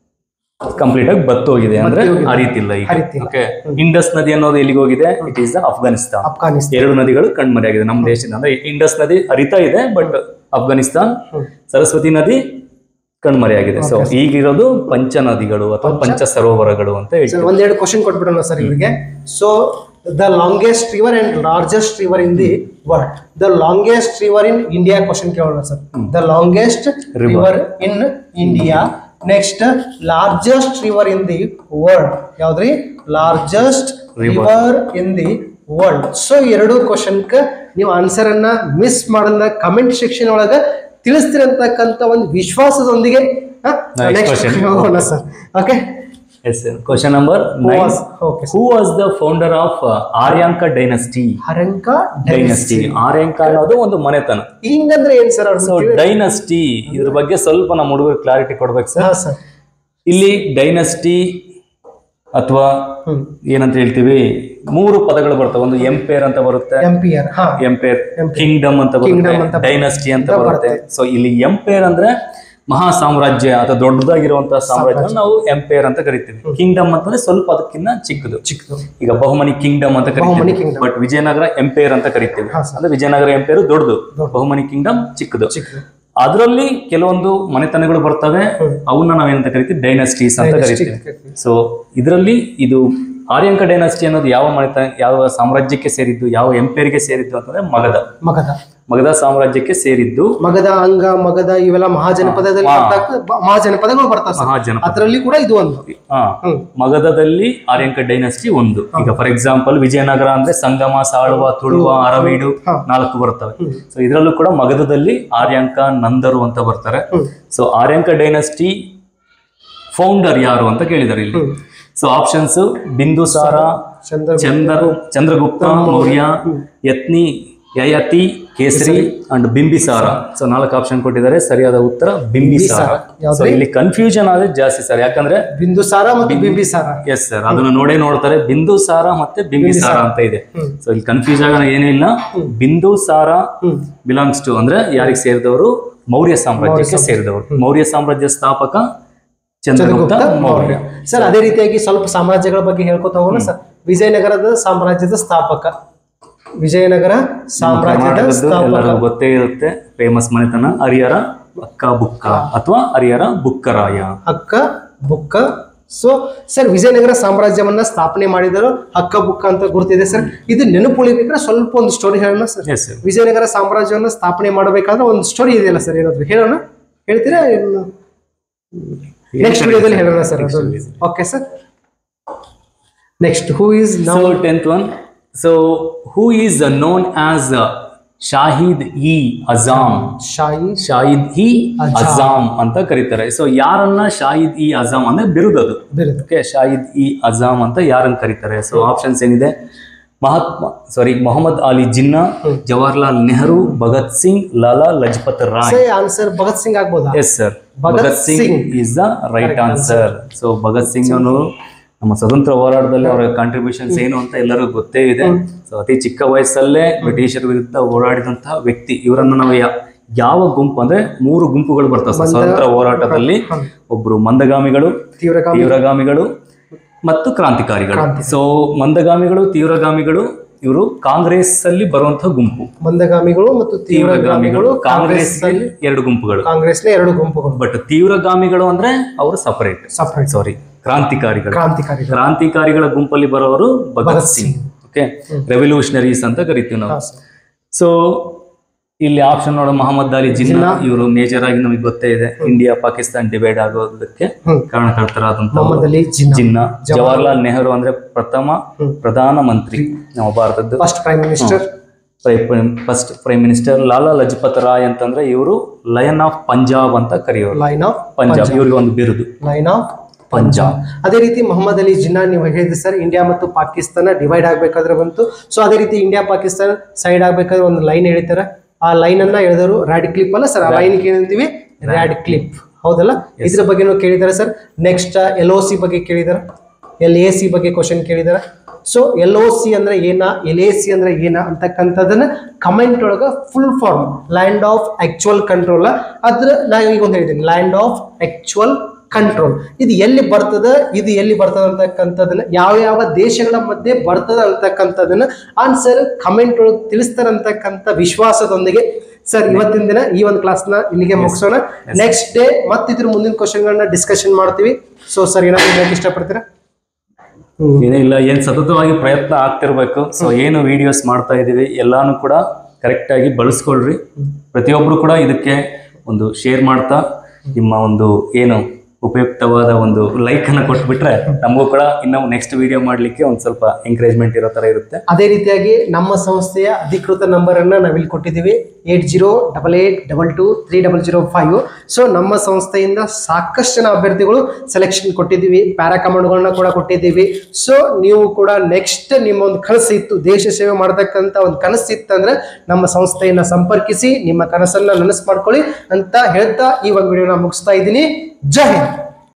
ಕಂಪ್ಲೀಟ್ ಆಗಿ ಬತ್ತೋಗಿದೆ ಅಂದ್ರೆ ಹರಿತಿಲ್ಲ ಈಗ ಹರಿತಿಲ್ಲ. ಓಕೆ ಇಂಡಸ್ ನದಿ ಅನ್ನೋದು ಎಲ್ಲಿಗೆ ಹೋಗಿದೆ ಇಟ್ ಈಸ್ ಅಫ್ಘಾನಿಸ್ತಾನ್ ಅಫ್ಘಾನಿಸ್ತಾನ್ ಎರಡು ನದಿಗಳು ಕಣ್ಮರೆಯಾಗಿದೆ ನಮ್ಮ ದೇಶದಿಂದ ಅಂದ್ರೆ ಇಂಡಸ್ ನದಿ ಹರಿತಾ ಇದೆ ಬಟ್ ಅಫ್ಘಾನಿಸ್ತಾನ್ ಸರಸ್ವತಿ ನದಿ ಕಣ್ಮರೆಯಾಗಿದೆ ಸೊ ಈಗಿರೋದು ಪಂಚ ನದಿಗಳು ಅಥವಾ ಪಂಚ ಸರೋವರಗಳು ಅಂತ ಹೇಳ್ತೀವಿ ಸರ್ ಒಂದೆರಡು ಕ್ವಶನ್ ಕೊಟ್ಬಿಡೋಣ ಸರ್ ಇವರಿಗೆ so the longest river and largest river in the world the longest river in India question ಕೇಳೋಣ sir the longest river in India next largest river in the world ಯಾವ್ದ್ರಿ largest river in the world so ಎರಡು ಕ್ವಶನ್ಕ ನೀವು answer ಅನ್ನ miss ಮಾಡಲ್ಲ comment section ಒಳಗ ತಿಳಿಸ್ತಿರಂತಕ್ಕಂಥ ಒಂದು ವಿಶ್ವಾಸದೊಂದಿಗೆ Next ನೆಕ್ಸ್ಟ್ question. ಹೋಗೋಣ sir okay yes question number nine was- okay. Who was the founder of Haryanka dynasty Haryanka dynasty Haryanka ಅನ್ನೋದು ಒಂದು ಮನೆತನ ಹಿಂಗಂದ್ರೆ ಏನ್ ಸರ್ ಅವ್ರ ಸೊ ಡೈನಸ್ಟಿ ಇದ್ರ ಬಗ್ಗೆ ಸ್ವಲ್ಪ ನಮ್ಮ ಹುಡುಗರು ಕ್ಲಾರಿಟಿ ಕೊಡ್ಬೇಕು ಸರ್ ಹಾ ಸರ್ ಇಲ್ಲಿ ಡೈನಸ್ಟಿ ಅಥವಾ ಹ್ಮ್ ಏನಂತ ಹೇಳ್ತೀವಿ ಮೂರು ಪದಗಳು ಬರ್ತವೆ ಒಂದು ಎಂಪೇರ್ ಅಂತ ಬರುತ್ತೆ ಎಂ ಪಿ ಆರ್ ಹಾ ಎಂಪೇರ್ ಕಿಂಗ್ಡಮ್ ಅಂತ Kingdom ಬರುತ್ತೆ ಅಂತ ಡೈನಸ್ಟಿ ಅಂತ ಬರುತ್ತೆ ಸೊ ಇಲ್ಲಿ ಎಂಪೇರ್ ಅಂದ್ರೆ ಮಹಾ ಸಾಮ್ರಾಜ್ಯ ಅಥವಾ ದೊಡ್ಡದಾಗಿರುವಂತಹ ಸಾಮ್ರಾಜ್ಯ ನಾವು ಎಂಪೇರ್ ಅಂತ ಕರಿತೀವಿ ಕಿಂಗ್ಡಮ್ ಅಂತಂದ್ರೆ ಸ್ವಲ್ಪ ಅದಕ್ಕಿಂತ ಚಿಕ್ಕದು ಚಿಕ್ಕದು ಈಗ ಬಹುಮನಿ ಕಿಂಗ್ಡಮ್ ಅಂತ ಬಹುಮನಿ ಕರಿತೀವಿ kingdom. ಬಟ್ ವಿಜಯನಗರ ಎಂಪೇರ್ ಅಂತ ಕರಿತೀವಿ ಹಾ, ಸರ್. ಅಂದ್ರೆ ವಿಜಯನಗರ ಎಂಪೇರ್ ದೊಡ್ಡದು ಬಹುಮನಿ ಕಿಂಗ್ಡಮ್ ಚಿಕ್ಕದು ಚಿಕ್ಕದು ಅದರಲ್ಲಿ ಕೆಲವೊಂದು ಮನೆತನಗಳು ಬರ್ತವೆ ಅವನ್ನ ನಾವೇನಂತ ಕರಿತೀವಿ ಡೈನಸ್ಟೀಸ್ ಅಂತ ಕರಿತೀವಿ ಸೊ ಇದರಲ್ಲಿ ಇದು ಆರ್ಯಂಕ ಡೈನಸ್ಟಿ ಅನ್ನೋದು ಯಾವ ಮನೆತ ಯಾವ ಸಾಮ್ರಾಜ್ಯಕ್ಕೆ ಸೇರಿದ್ದು ಯಾವ ಎಂಪೇರ್ಗೆ ಸೇರಿದ್ದು ಅಂತಂದ್ರೆ ಮಗಧ ಮಗಧ ಮಗಧ ಸಾಮ್ರಾಜ್ಯಕ್ಕೆ ಸೇರಿದ್ದು ಮಗಧ ಅಂಗ ಮಗಧ ಇವೆಲ್ಲ ಮಹಾಜನಪದದಲ್ಲಿ ಹಾ. ಬರ್ತಾಕ- ಬ- ಮಹಾಜನಪದಗಳು ಬರ್ತಾವ ಸರ್ ಮಹಾಜನ ಅದರಲ್ಲಿ ಕೂಡ ಇದು ಒಂದು ಹಾ ಹ್ಮ್. ಮಗಧದಲ್ಲಿ ಆರ್ಯಂಕ ಡೈನಸ್ಟಿ ಒಂದು ಈಗ ಫಾರ್ ಎಕ್ಸಾಂಪಲ್ ವಿಜಯನಗರ ಅಂದ್ರೆ ಸಂಗಮ ಸಾಳುವ ತುಳುವ ಅರವೀಡು ಹಾ. ನಾಲ್ಕು ಬರ್ತವೆ ಸೊ ಇದರಲ್ಲೂ ಕೂಡ ಮಗಧದಲ್ಲಿ ಆರ್ಯಾಂಕ ನಂದರು ಅಂತ ಬರ್ತಾರೆ hmm. So Haryanka dynasty founder ಯಾರು ಅಂತ ಕೇಳಿದ್ದಾರೆ ಇಲ್ಲಿ ಸೊ ಆಪ್ಷನ್ಸ್ ಬಿಂದುಸಾರ ಚಂದ್ರ ಚಂದ್ರ ಚಂದ್ರಗುಪ್ತ ಮೌರ್ಯ ಯತ್ನಿ ಯಯತಿ ಕೇಸರಿ ಅಂಡ್ ಬಿಂಬಿಸಾರ ಸೊ ನಾಲ್ಕು ಆಪ್ಷನ್ ಕೊಟ್ಟಿದ್ದಾರೆ ಸರಿಯಾದ ಉತ್ತರ ಬಿಂಬಿಸಾರ ಯಾವ್ದ್ರಿ? ಸೊ ಇಲ್ಲಿ ಕನ್ಫ್ಯೂಷನ್ ಆದ್ರೆ ಜಾಸ್ತಿ ಸರ್ ಯಾಕಂದ್ರೆ ಬಿಂದುಸಾರ ಮತ್ತು ಬಿಂಬಿಸಾರ ಎಸ್ ಸರ್ ಅದನ್ನ ನೋಡೇ ನೋಡ್ತಾರೆ ಬಿಂದುಸಾರ ಮತ್ತೆ ಬಿಂಬಿಸಾರ ಅಂತ ಇದೆ ಹ್ಮ್. ಸೊ ಇಲ್ಲಿ ಕನ್ಫ್ಯೂಸ್ ಆಗೋಣ ಏನೂ ಇಲ್ಲ ಬಿಂದುಸಾರ ಹ್ಮ್ ಬಿಲಾಂಗ್ಸ್ ಟು ಅಂದ್ರೆ ಯಾರಿಗೆ ಸೇರಿದವರು ಮೌರ್ಯ ಸಾಮ್ರಾಜ್ಯಕ್ಕೆ ಸೇರಿದವರು ಮೌರ್ಯ ಸಾಮ್ರಾಜ್ಯ ಸ್ಥಾಪಕ ಚಂದ್ರಗುಪ್ತ ಚಂದ್ರಗುಪ್ತ ಮೌರ್ಯ ಮೌರ್ಯ ಸರ್ ಅದೇ ರೀತಿಯಾಗಿ ಸ್ವಲ್ಪ ಸಾಮ್ರಾಜ್ಯಗಳ ಬಗ್ಗೆ ಹೇಳ್ಕೊತಾ ಹೋಗೋಣ ಸರ್ ವಿಜಯನಗರದ ಸಾಮ್ರಾಜ್ಯದ ಸ್ಥಾಪಕ ವಿಜಯನಗರ ಸಾಮ್ರಾಜ್ಯದ ಕರ್ನಾಟಕದ್ದು ಸ್ಥಾಪಕ ಎಲ್ಲರಿಗೂ ಗೊತ್ತೇ ಇರುತ್ತೆ ಫೇಮಸ್ ಮನೆತನ ಹರಿಹರ ಅಕ್ಕ ಬುಕ್ಕ ಅಥವಾ ಹರಿಹರ ಬುಕ್ಕರಾಯ ಹಕ್ಕ ಬುಕ್ಕ ಸೊ ಸರ್ ವಿಜಯನಗರ ಸಾಮ್ರಾಜ್ಯವನ್ನ ಸ್ಥಾಪನೆ ಮಾಡಿದರು ಹಕ್ಕ ಬುಕ್ಕ ಅಂತ ಗುರುತಿದೆ ಸರ್ ಇದು ನೆನಪು ಉಳಿಬೇಕಾದ್ರೆ ಸ್ವಲ್ಪ ಒಂದು ಸ್ಟೋರಿ ಹೇಳೋಣ ಸರ್ ಎಸ್ ಸರ್ ವಿಜಯನಗರ ಸಾಮ್ರಾಜ್ಯವನ್ನು ಸ್ಥಾಪನೆ ಮಾಡಬೇಕಾದ್ರೆ ಒಂದು ಸ್ಟೋರಿ ಇದೆಯಲ್ಲ ಸರ್ ಏನಾದ್ರು ಹೇಳೋಣ ಹೇಳ್ತೀರಾ ನೆಕ್ಸ್ಟ್ ವಿಡಿಯೋದಲ್ಲಿ ಹೇಳೋಣ sir okay sir next who is so tenth one so who is known as Shahid e Azam Shahi Shahid e Azam ಅಂತ ಕರೀತಾರೆ ಸೊ ಯಾರನ್ನ ಶಾಹಿದ್ ಇ ಅಜಾಮ್ ಅಂದ್ರೆ ಬಿರುದದು ಬಿರುದು ಓಕೆ ಶಾಹಿದ್ ಇ ಅಜಾಮ್ ಅಂತ ಯಾರನ್ನ ಕರೀತಾರೆ ಸೊ ಆಪ್ಷನ್ಸ್ ಏನಿದೆ ಮಹಾತ್ಮ ಸಾರಿ ಮೊಹಮ್ಮದ್ ಅಲಿ ಜಿನ್ನಾ ಜವಾಹರ್ಲಾಲ್ ನೆಹರು ಭಗತ್ ಸಿಂಗ್ ಲಾಲಾ ಲಜಪತ್ ರಾಯ್ ಆನ್ಸರ್ ಭಗತ್ ಸಿಂಗ್ ಆಗ್ಬೋದಾ yes sir Bhagat Bhagat Singh Singh. Is the right answer so Bhagat Singh ಅವರು ನಮ್ಮ ಸ್ವತಂತ್ರ ಹೋರಾಟದಲ್ಲಿ ಅವರ ಕಾಂಟ್ರಿಬ್ಯೂಷನ್ಸ್ ಏನು ಅಂತ ಎಲ್ಲರಿಗೂ ಗೊತ್ತೇ ಇದೆ ಸೊ ಅತಿ ಚಿಕ್ಕ ವಯಸ್ಸಲ್ಲೇ ಬ್ರಿಟಿಷರ ವಿರುದ್ಧ ಹೋರಾಡಿದಂತಹ ವ್ಯಕ್ತಿ ಇವರನ್ನ ನಾವು ಯಾ- ಯಾವ ಗುಂಪು ಅಂದ್ರೆ ಮೂರು ಗುಂಪುಗಳು ಬರ್ತವೆ ಸರ್ ಸ್ವತಂತ್ರ ಹೋರಾಟದಲ್ಲಿ ಒಬ್ರು ಮಂದಗಾಮಿಗಳು ತೀವ್ರಗಾಮಿ ತೀವ್ರಗಾಮಿಗಳು ಮತ್ತು ಕ್ರಾಂತಿಕಾರಿಗಳು ಸೊ ಮಂದಗಾಮಿಗಳು ತೀವ್ರಗಾಮಿಗಳು ಇವರು ಕಾಂಗ್ರೆಸ್ ಅಲ್ಲಿ ಬರುವಂತಹ ಗುಂಪು ಮಂದಗಾಮಿಗಳು ಮತ್ತು ತೀವ್ರಗಾಮಿಗಳು ತೀವ್ರಗಾಮಿಗಳು ಕಾಂಗ್ರೆಸ್ ಎರಡು ಗುಂಪುಗಳು ಕಾಂಗ್ರೆಸ್ನ ಎರಡು ಗುಂಪುಗಳು ಬಟ್ ತೀವ್ರಗಾಮಿಗಳು ಅಂದ್ರೆ ಅವರು ಸಪರೇಟ್ ಸಪರೇಟ್ ಸಾರಿ ಕ್ರಾಂತಿಕಾರಿಗಳು ಕ್ರಾಂತಿಕಾರಿಗಳು ಕ್ರಾಂತಿಕಾರಿಗಳ ಗುಂಪಲ್ಲಿ ಬರೋರು ಭಗತ್ ಸಿಂಗ್ ಓಕೆ ರೆವಲ್ಯೂಷನರೀಸ್ ಅಂತ ಕರಿತೀವಿ ನಾವು ಹಾ, sir. ಸೊ ಇಲ್ಲಿ ಆಪ್ಷನ್ ನೋಡೋ ಮೊಹಮ್ಮದ್ ಅಲಿ ಜಿನ್ನಾ ಇವರು ಮೇಜರ್ ಆಗಿ ನಮಗೆ ಗೊತ್ತೇ ಇದೆ ಇಂಡಿಯಾ ಪಾಕಿಸ್ತಾನ ಡಿವೈಡ್ ಆಗೋದಕ್ಕೆ ಹ್ಮ್. ಕಾರಣಕರ್ತರಾದಂತಹ ಮೊಹಮ್ಮದ್ ಅಲಿ ಜಿನ್ನಾ ಜಿನ್ನಾ ಜವಾಹರ್ಲಾಲ್ ನೆಹರು ಅಂದ್ರೆ ಪ್ರಥಮ ಪ್ರಧಾನ ಮಂತ್ರಿ ನಮ್ಮ ಭಾರತದ್ದು first prime minister first prime minister Lala Lajpat Rai ಅಂತಂದ್ರೆ ಇವರು ಲಯನ್ ಆಫ್ ಪಂಜಾಬ್ ಅಂತ ಕರೆಯೋರು ಲೈನ್ ಆಫ್ ಪಂಜಾಬ್ ಇವ್ರಿಗೆ ಒಂದು ಬಿರುದು ಲೈನ್ ಆಫ್ ಪಂಜಾಬ್ ಅದೇ ರೀತಿ ಮೊಹಮ್ಮದ್ ಅಲಿ ಜಿನ್ನಾ ನೀವು ಹೇಳಿದ್ರಿ ಸರ್ ಇಂಡಿಯಾ ಮತ್ತು ಪಾಕಿಸ್ತಾನ ಡಿವೈಡ್ ಆಗ್ಬೇಕಾದ್ರೆ ಬಂತು ಸೊ ಅದೇ ರೀತಿ ಇಂಡಿಯಾ ಪಾಕಿಸ್ತಾನ ಸೈಡ್ ಆಗ್ಬೇಕಾದ್ರೆ ಒಂದು ಲೈನ್ ಹೇಳ್ತಾರೆ ಆ ಲೈನ್ ಅನ್ನ ಹೇಳಿದರು ರ್ಯಾಡ್ ಕ್ಲಿಪ್ ಅಲ್ಲ ಸರ್ ಆ ಲೈನ್ ಏನಂತೀವಿ ರ್ಯಾಡ್ ಕ್ಲಿಪ್ ಹೌದಲ್ಲ ಇದ್ರ ಬಗ್ಗೆನೂ ಕೇಳಿದ್ದಾರೆ sir next L O C ಬಗ್ಗೆ ಕೇಳಿದಾರೆ ಎಲ್ ಎ ಸಿ ಬಗ್ಗೆ ಕ್ವಶನ್ ಕೇಳಿದಾರೆ ಸೊ ಎಲ್ ಒ ಸಿ ಅಂದ್ರೆ ಏನ ಎಲ್ ಎ ಸಿ ಅಂದ್ರೆ ಏನ ಅಂತಕ್ಕಂಥದ್ದನ್ನ ಕಮೆಂಟ್ ಒಳಗೆ full form land of actual control ಅದ್ರ ನಾ ಈಗ ಒಂದು ಹೇಳಿದ್ದೀನಿ ಲ್ಯಾಂಡ್ ಆಫ್ ಆಕ್ಚುಯಲ್ ಕಂಟ್ರೋಲ್ ಇದು ಎಲ್ಲಿ ಬರ್ತದ ಇದು ಎಲ್ಲಿ ಬರ್ತದ ಅಂತಕ್ಕಂಥದ್ದನ್ನ ಯಾವ ಯಾವ ದೇಶಗಳ ಮಧ್ಯೆ ಬರ್ತದ ಅಂತಕ್ಕಂಥದ್ದನ್ನ ಆನ್ಸರ್ ಕಮೆಂಟ್ ಒಳಗೆ ತಿಳಿಸ್ತಾರಂತಕ್ಕಂಥ ವಿಶ್ವಾಸದೊಂದಿಗೆ ಸರ್ ಇವತ್ತಿನ ದಿನ ಈ ಒಂದು ಕ್ಲಾಸ್ನ ಇಲ್ಲಿಗೆ ಮುಗಿಸೋಣ ನೆಕ್ಸ್ಟ್ ಡೇ ಮತ್ತಿದ್ರ ಮುಂದಿನ ಕ್ವಶನ್ಗಳನ್ನ ಡಿಸ್ಕಷನ್ ಮಾಡ್ತೀವಿ ಸೊ ಸರ್ ಏನಾದ್ರು ಹೇಳಕ್ ಇಷ್ಟಪಡ್ತೀರಾ ಏನಿಲ್ಲ ಏನ್ ಸತತವಾಗಿ ಪ್ರಯತ್ನ ಆಗ್ತಿರ್ಬೇಕು ಸೊ ಏನು ವಿಡಿಯೋಸ್ ಮಾಡ್ತಾ ಇದೀವಿ ಎಲ್ಲಾನು ಕೂಡ ಕರೆಕ್ಟ್ ಆಗಿ ಬಳಸ್ಕೊಳ್ರಿ ಪ್ರತಿಯೊಬ್ರು ಕೂಡ ಇದಕ್ಕೆ ಒಂದು ಶೇರ್ ಮಾಡ್ತಾ ನಿಮ್ಮ ಒಂದು ಏನು ಉಪಯುಕ್ತವಾದ ಒಂದು ಲೈಕ್ ಅನ್ನ ಕೊಟ್ಬಿಟ್ರೆ ನಮಗೂ ಕೂಡ ಇನ್ನು ನೆಕ್ಸ್ಟ್ ವಿಡಿಯೋ ಮಾಡ್ಲಿಕ್ಕೆ ಒಂದು ಸ್ವಲ್ಪ ಎಂಕರೇಜ್ಮೆಂಟ್ ಇರೋ ತರ ಇರುತ್ತೆ ಅದೇ ರೀತಿಯಾಗಿ ನಮ್ಮ ಸಂಸ್ಥೆಯ ಅಧಿಕೃತ ನಂಬರ್ ಅನ್ನ ನಾವಿಲ್ಲಿ ಕೊಟ್ಟಿದ್ದೀವಿ eight zero double eight double two three double zero five so ನಮ್ಮ ಸಂಸ್ಥೆಯಿಂದ ಸಾಕಷ್ಟು ಜನ ಅಭ್ಯರ್ಥಿಗಳು ಸೆಲೆಕ್ಷನ್ ಕೊಟ್ಟಿದ್ದೀವಿ ಪ್ಯಾರಾ ಕಮಾಂಡ್ಗಳನ್ನ ಕೂಡ ಕೊಟ್ಟಿದ್ದೀವಿ ಸೊ ನೀವು ಕೂಡ ನೆಕ್ಸ್ಟ್ ನಿಮ್ಮ ಒಂದು ಕನಸು ಇತ್ತು ದೇಶ ಸೇವೆ ಮಾಡತಕ್ಕಂಥ ಒಂದು ಕನಸು ಇತ್ತಂದ್ರೆ ನಮ್ಮ ಸಂಸ್ಥೆಯನ್ನ ಸಂಪರ್ಕಿಸಿ ನಿಮ್ಮ ಕನಸನ್ನ ನನಸು ಮಾಡ್ಕೊಳ್ಳಿ ಅಂತ ಹೇಳ್ತಾ ಈ ಒಂದು ವಿಡಿಯೋನ ಮುಗಿಸ್ತಾ ಇದ್ದೀನಿ ಜೈ ಹಿಂದ್